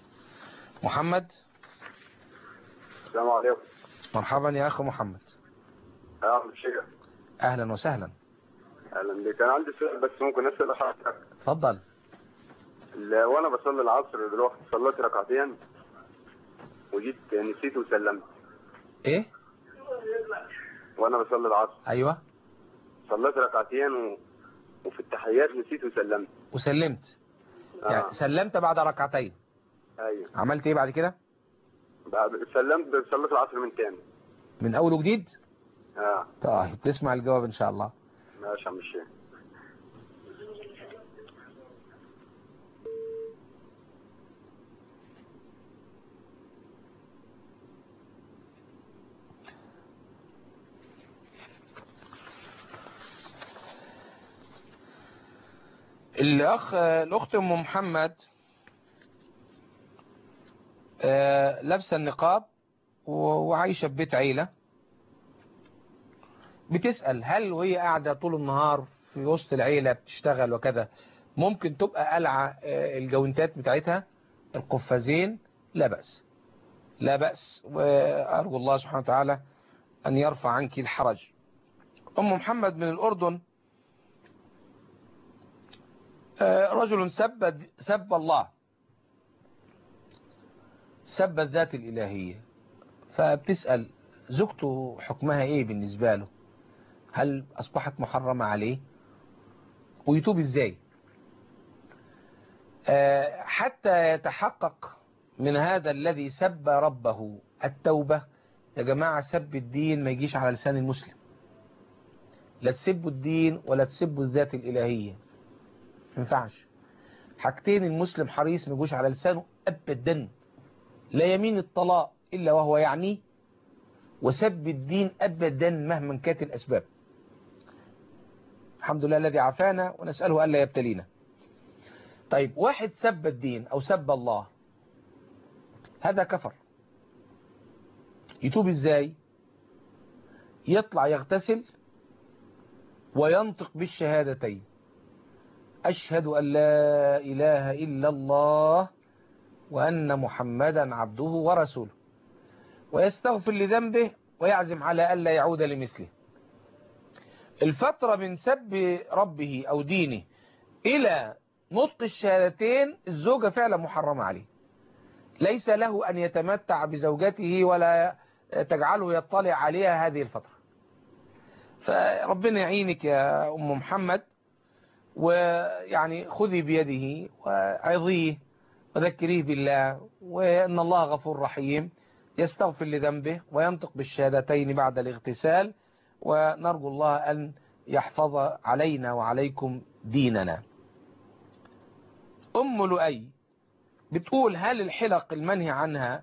محمد السلام عليكم مرحبا يا اخو محمد يا أخي الشيخ اهلا وسهلا أهلا بك أنا عندي سؤال بس ممكن أسأل حضرتك اتفضل ال- وأنا بصلي العصر دلوقتي صليت ركعتين وجيت نسيت وسلمت ايه وأنا بصلي العصر ايوه صليت ركعتين و... وفي التحيات نسيت وسلمت وسلمت يعني آه. سلمت بعد ركعتين أيوه عملت ايه بعد كده بعد سلمت صليت العصر من تاني من اول وجديد اه طيب تسمع الجواب ان شاء الله ماشي يا عم الشيخ الاخ الاخت ام محمد آه، لابسه النقاب و- وعايشه في بيت عيله بتسال هل وهي قاعده طول النهار في وسط العيله بتشتغل وكذا ممكن تبقى قلعه آه، الجوانتات بتاعتها القفازين لا باس لا باس وارجو الله سبحانه وتعالى ان يرفع عنك الحرج ام محمد من الاردن آه، رجل سب سب الله سب الذات الإلهية فبتسأل زوجته حكمها ايه بالنسبة له هل أصبحت محرمة عليه ويتوب ازاي آه، حتى يتحقق من هذا الذي سب ربه التوبة يا جماعة سب الدين ما يجيش على لسان المسلم لا تسبوا الدين ولا تسبوا الذات الإلهية ما ينفعش حاجتين المسلم حريص ما يجوش على لسانه ابدا لا يمين الطلاق الا وهو يعنيه وسب الدين ابدا مهما كانت الاسباب الحمد لله الذي عافانا ونساله الا يبتلينا طيب واحد سب الدين او سب الله هذا كفر يتوب ازاي يطلع يغتسل وينطق بالشهادتين أشهد أن لا إله إلا الله وأن محمدا عبده ورسوله ويستغفر لذنبه ويعزم على ألا يعود لمثله الفترة من سب ربه أو دينه إلى نطق الشهادتين الزوجة فعلا محرمة عليه ليس له أن يتمتع بزوجته ولا تجعله يطلع عليها هذه الفترة فربنا يعينك يا أم محمد ويعني خذي بيده وعظيه وذكريه بالله وأن الله غفور رحيم يستغفر لذنبه وينطق بالشهادتين بعد الاغتسال ونرجو الله أن يحفظ علينا وعليكم ديننا أم لؤي بتقول هل الحلق المنهي عنها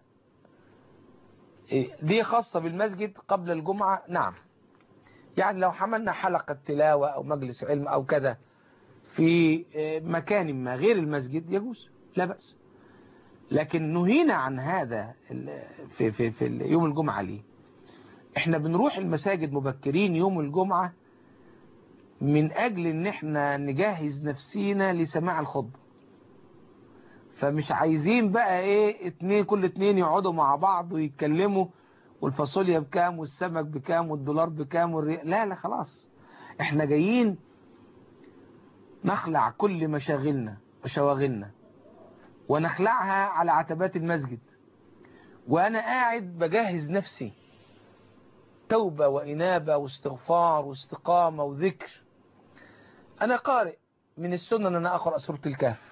دي خاصة بالمسجد قبل الجمعة نعم يعني لو حملنا حلقة تلاوة أو مجلس علم أو كذا في مكان ما غير المسجد يجوز لا بأس لكن نهينا عن هذا في, في, في يوم الجمعة ليه احنا بنروح المساجد مبكرين يوم الجمعة من أجل ان احنا نجهز نفسينا لسماع الخطبة فمش عايزين بقى ايه اتنين كل اتنين يقعدوا مع بعض ويتكلموا والفاصوليا بكام والسمك بكام والدولار بكام والري... لا لا خلاص احنا جايين نخلع كل مشاغلنا وشواغلنا ونخلعها على عتبات المسجد وانا قاعد بجهز نفسي توبة وإنابة واستغفار واستقامة وذكر أنا قارئ من السنة أن أنا أقرأ سورة الكهف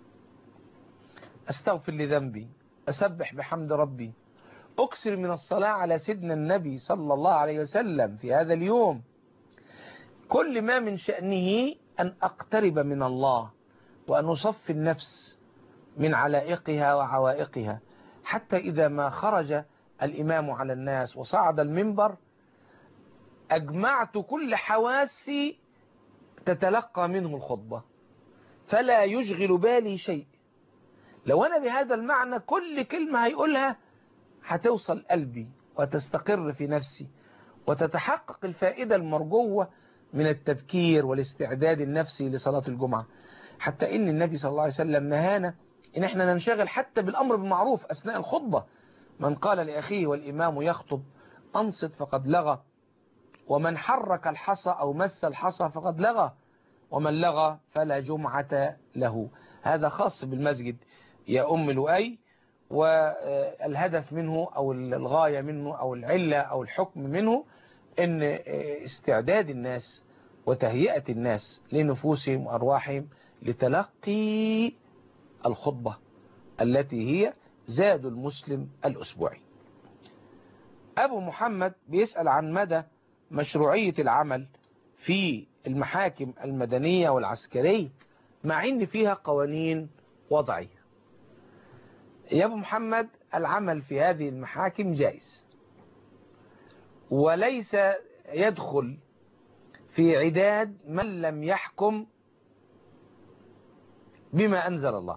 أستغفر لذنبي أسبح بحمد ربي أكثر من الصلاة على سيدنا النبي صلى الله عليه وسلم في هذا اليوم كل ما من شأنه أن أقترب من الله وأن أصفي النفس من علائقها وعوائقها حتى إذا ما خرج الإمام على الناس وصعد المنبر أجمعت كل حواسي تتلقى منه الخطبة فلا يشغل بالي شيء لو أنا بهذا المعنى كل كلمة هيقولها هتوصل قلبي وتستقر في نفسي وتتحقق الفائدة المرجوة من التذكير والاستعداد النفسي لصلاة الجمعة حتى إن النبي صلى الله عليه وسلم نهانا إن احنا ننشغل حتى بالأمر بالمعروف أثناء الخطبة من قال لأخيه والإمام يخطب أنصت فقد لغى ومن حرك الحصى أو مس الحصى فقد لغى ومن لغى فلا جمعة له هذا خاص بالمسجد يا أم لؤي والهدف منه أو الغاية منه أو العلة أو الحكم منه أن استعداد الناس وتهيئة الناس لنفوسهم وأرواحهم لتلقي الخطبة التي هي زاد المسلم الأسبوعي أبو محمد بيسأل عن مدى مشروعية العمل في المحاكم المدنية والعسكرية مع ان فيها قوانين وضعية يا أبو محمد العمل في هذه المحاكم جائز وليس يدخل في عداد من لم يحكم بما أنزل الله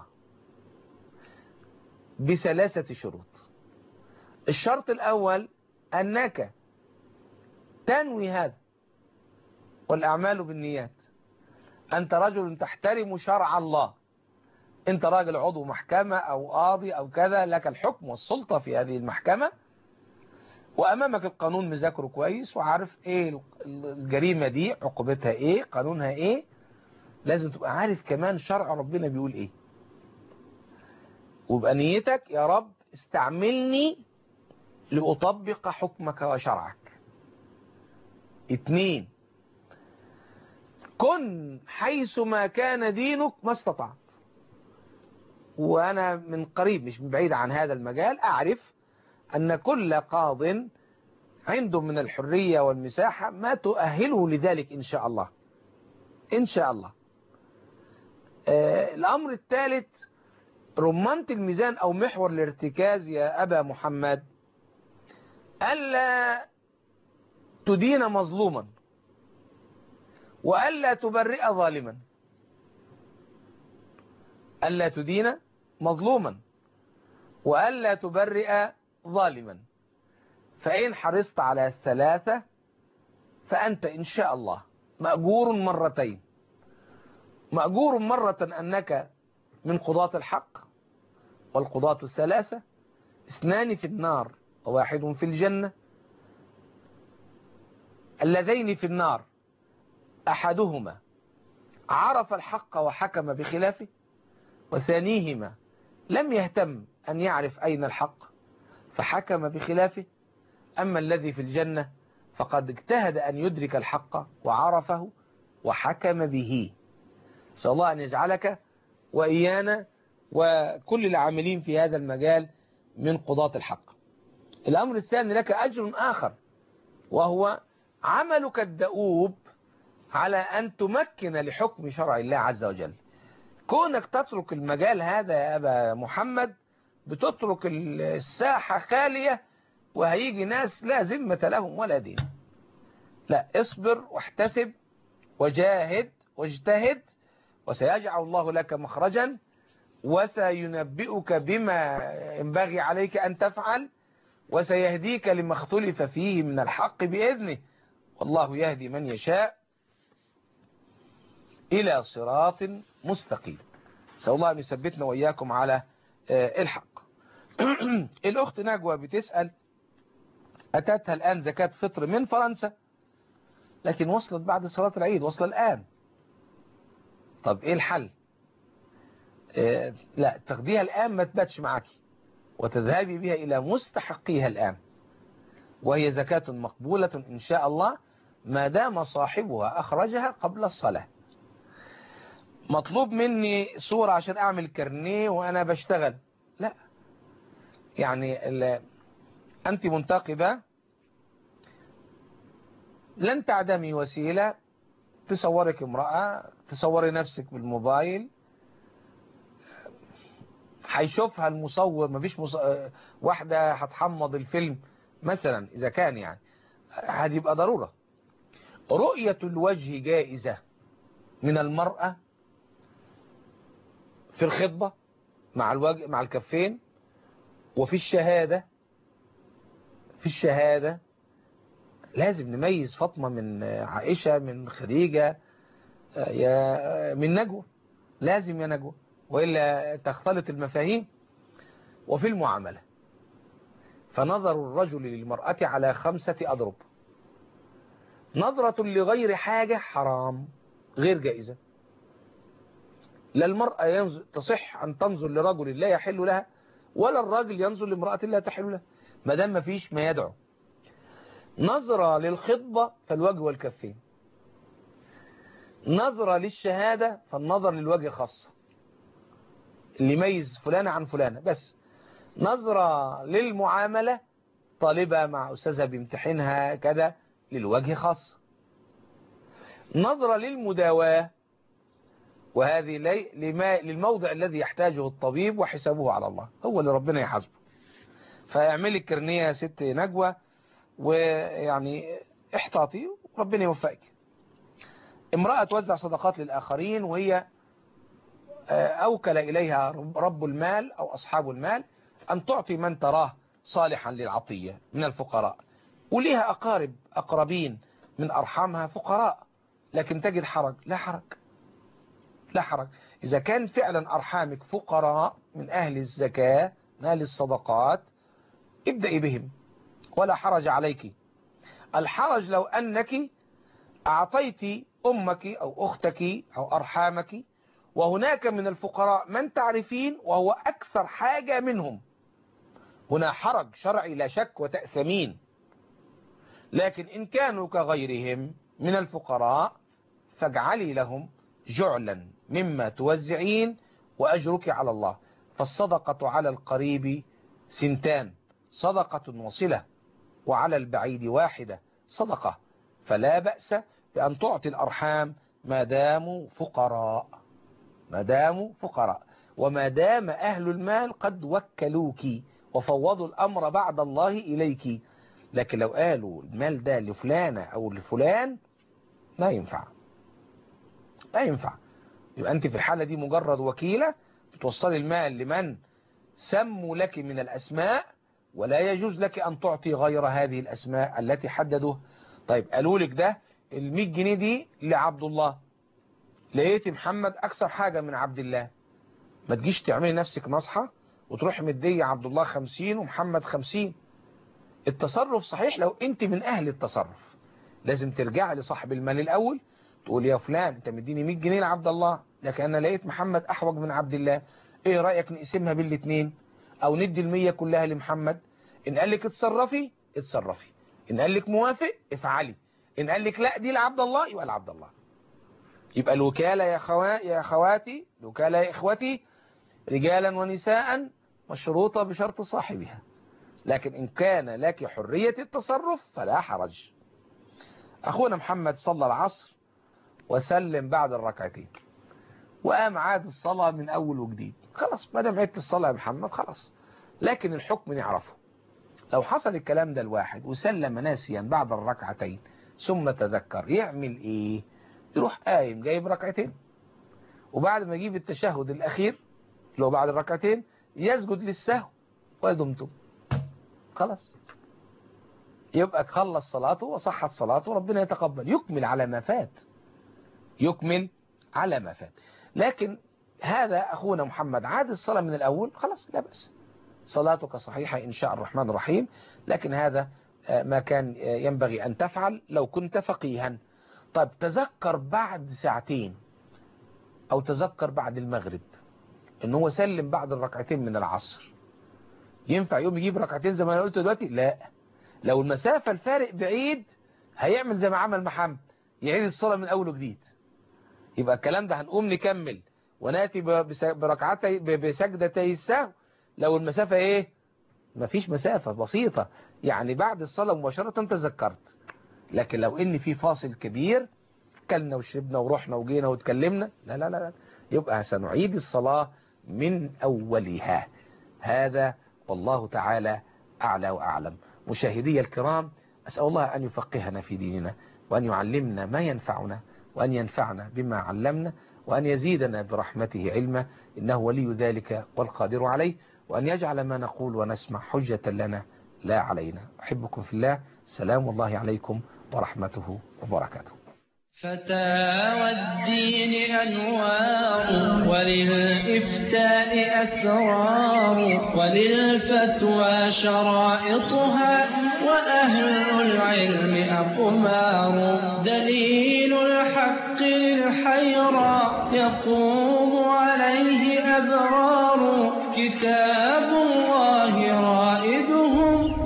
بثلاثة شروط الشرط الأول أنك تنوي هذا والأعمال بالنيات أنت رجل تحترم شرع الله أنت راجل عضو محكمة أو قاضي أو كذا لك الحكم والسلطة في هذه المحكمة وأمامك القانون مذاكره كويس وعارف إيه الجريمة دي عقوبتها إيه قانونها إيه لازم تبقى عارف كمان شرع ربنا بيقول إيه ويبقى نيتك يا رب استعملني لأطبق حكمك وشرعك اتنين كن حيث ما كان دينك ما استطعت وأنا من قريب مش من بعيد عن هذا المجال أعرف أن كل قاض عنده من الحرية والمساحة ما تؤهله لذلك إن شاء الله إن شاء الله آه الأمر الثالث رمانة الميزان أو محور الارتكاز يا أبا محمد ألا تدين مظلوما وألا تبرئ ظالما ألا تدين مظلوما وألا تبرئ ظالما فإن حرصت على الثلاثة فأنت إن شاء الله مأجور مرتين مأجور مرة أنك من قضاة الحق والقضاة الثلاثة اثنان في النار وواحد في الجنة اللذين في النار أحدهما عرف الحق وحكم بخلافه وثانيهما لم يهتم أن يعرف أين الحق فحكم بخلافه أما الذي في الجنة فقد اجتهد أن يدرك الحق وعرفه وحكم به سأل الله أن يجعلك وإيانا وكل العاملين في هذا المجال من قضاة الحق الأمر الثاني لك أجر آخر وهو عملك الدؤوب على أن تمكن لحكم شرع الله عز وجل كونك تترك المجال هذا يا أبا محمد بتترك الساحة خالية وهيجي ناس لا ذمة لهم ولا دين لا اصبر واحتسب وجاهد واجتهد وسيجعل الله لك مخرجا وسينبئك بما ينبغي عليك أن تفعل وسيهديك لما اختلف فيه من الحق بإذنه والله يهدي من يشاء إلى صراط مستقيم سأل الله أن يثبتنا وإياكم على الحق الأخت نجوى بتسأل أتتها الآن زكاة فطر من فرنسا لكن وصلت بعد صلاة العيد وصل الآن طب إيه الحل إيه لا تاخديها الآن ما تباتش معاكي وتذهبي بها إلى مستحقيها الآن وهي زكاة مقبولة إن شاء الله ما دام صاحبها أخرجها قبل الصلاة مطلوب مني صورة عشان أعمل كرنيه وأنا بشتغل لا يعني أنت منتقبة لن تعدمي وسيلة تصورك امرأة تصوري نفسك بالموبايل هيشوفها المصور مفيش مص... واحدة هتحمض الفيلم مثلا إذا كان يعني هتبقى ضرورة رؤية الوجه جائزة من المرأة في الخطبة مع الوجه مع الكفين وفي الشهادة في الشهادة لازم نميز فاطمة من عائشة من خديجة يا من نجوى لازم يا نجوى وإلا تختلط المفاهيم وفي المعاملة فنظر الرجل للمرأة على خمسة أضرب نظرة لغير حاجة حرام غير جائزة لا المرأة ينظر تصح أن تنظر لرجل لا يحل لها ولا الراجل ينظر لامرأة لا تحل له ما دام ما فيش ما يدعو نظرة للخطبة فالوجه والكفين نظرة للشهادة فالنظر للوجه خاصة اللي يميز فلانة عن فلانة بس نظرة للمعاملة طالبة مع أستاذها بيمتحنها كذا للوجه خاصة نظرة للمداواة وهذه لي لما للموضع الذي يحتاجه الطبيب وحسابه على الله هو اللي ربنا يحاسبه فاعملي الكرنية يا ست نجوى ويعني احتاطي وربنا يوفقك امرأة توزع صدقات للآخرين وهي أوكل إليها رب المال أو أصحاب المال أن تعطي من تراه صالحا للعطية من الفقراء وليها أقارب أقربين من أرحامها فقراء لكن تجد حرج لا حرج لا حرج إذا كان فعلا أرحامك فقراء من أهل الزكاة من أهل الصدقات ابدأي بهم ولا حرج عليك الحرج لو أنك أعطيت أمك أو أختك أو أرحامك وهناك من الفقراء من تعرفين وهو أكثر حاجة منهم هنا حرج شرعي لا شك وتأثمين لكن إن كانوا كغيرهم من الفقراء فاجعلي لهم جعلا مما توزعين وأجرك على الله فالصدقة على القريب سنتان صدقة وصلة وعلى البعيد واحدة صدقة فلا بأس بأن تعطي الأرحام ما داموا فقراء ما داموا فقراء وما دام أهل المال قد وكلوك وفوضوا الأمر بعد الله إليك لكن لو قالوا المال ده لفلانة أو لفلان ما ينفع لا ينفع يبقى أنت في الحالة دي مجرد وكيلة بتوصلي المال لمن سموا لك من الأسماء ولا يجوز لك أن تعطي غير هذه الأسماء التي حددوها طيب قالوا لك ده ال 100 جنيه دي لعبد الله لقيت محمد أكثر حاجة من عبد الله ما تجيش تعملي نفسك نصحة وتروح مدية عبد الله 50 ومحمد 50 التصرف صحيح لو انت من أهل التصرف لازم ترجع لصاحب المال الأول تقول يا فلان انت مديني 100 جنيه لعبد الله لكن أنا لقيت محمد أحوج من عبد الله ايه رأيك نقسمها بالاثنين او ندي المية كلها لمحمد ان قال لك اتصرفي اتصرفي ان قال لك موافق افعلي ان قال لك لا دي لعبد الله يبقى لعبد الله يبقى الوكالة يا خوا... يا خواتي الوكالة يا اخوتي رجالا ونساء مشروطة بشرط صاحبها لكن إن كان لك حرية التصرف فلا حرج أخونا محمد صلى العصر وسلم بعد الركعتين وقام عاد الصلاة من أول وجديد خلاص ما دام عدت الصلاة يا محمد خلاص لكن الحكم نعرفه لو حصل الكلام ده الواحد وسلم ناسيا بعد الركعتين ثم تذكر يعمل ايه يروح قايم جايب ركعتين وبعد ما يجيب التشهد الأخير اللي هو بعد الركعتين يسجد للسهو ويدمتم خلاص يبقى خلص صلاته وصحت صلاته وربنا يتقبل يكمل على ما فات يكمل على ما فات لكن هذا أخونا محمد عاد الصلاة من الأول خلاص لا بأس صلاتك صحيحة إن شاء الرحمن الرحيم لكن هذا ما كان ينبغي أن تفعل لو كنت فقيها طيب تذكر بعد ساعتين أو تذكر بعد المغرب إن هو سلم بعد الركعتين من العصر ينفع يوم يجيب ركعتين زي ما أنا قلت دلوقتي لا لو المسافة الفارق بعيد هيعمل زي ما عمل محمد يعيد الصلاة من أول وجديد يبقى الكلام ده هنقوم نكمل وناتي بركعتي بسجدتي السهو لو المسافة ايه مفيش مسافة بسيطة يعني بعد الصلاة مباشرة تذكرت لكن لو ان في فاصل كبير كلنا وشربنا ورحنا وجينا واتكلمنا لا لا لا يبقى سنعيد الصلاة من أولها هذا والله تعالى أعلى وأعلم مشاهدي الكرام أسأل الله أن يفقهنا في ديننا وأن يعلمنا ما ينفعنا وأن ينفعنا بما علمنا وأن يزيدنا برحمته علما إنه ولي ذلك والقادر عليه وأن يجعل ما نقول ونسمع حجة لنا لا علينا أحبكم في الله سلام الله عليكم ورحمته وبركاته فتاوى الدين أنوار وللإفتاء أسرار وللفتوى شرائطها وأهل العلم أقمار دليل الحق للحيرى يقوم عليه أبرار كتاب الله رائدهم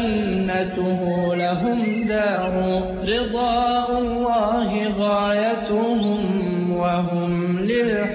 وجنته لهم دار رضاء الله غايتهم وهم للحق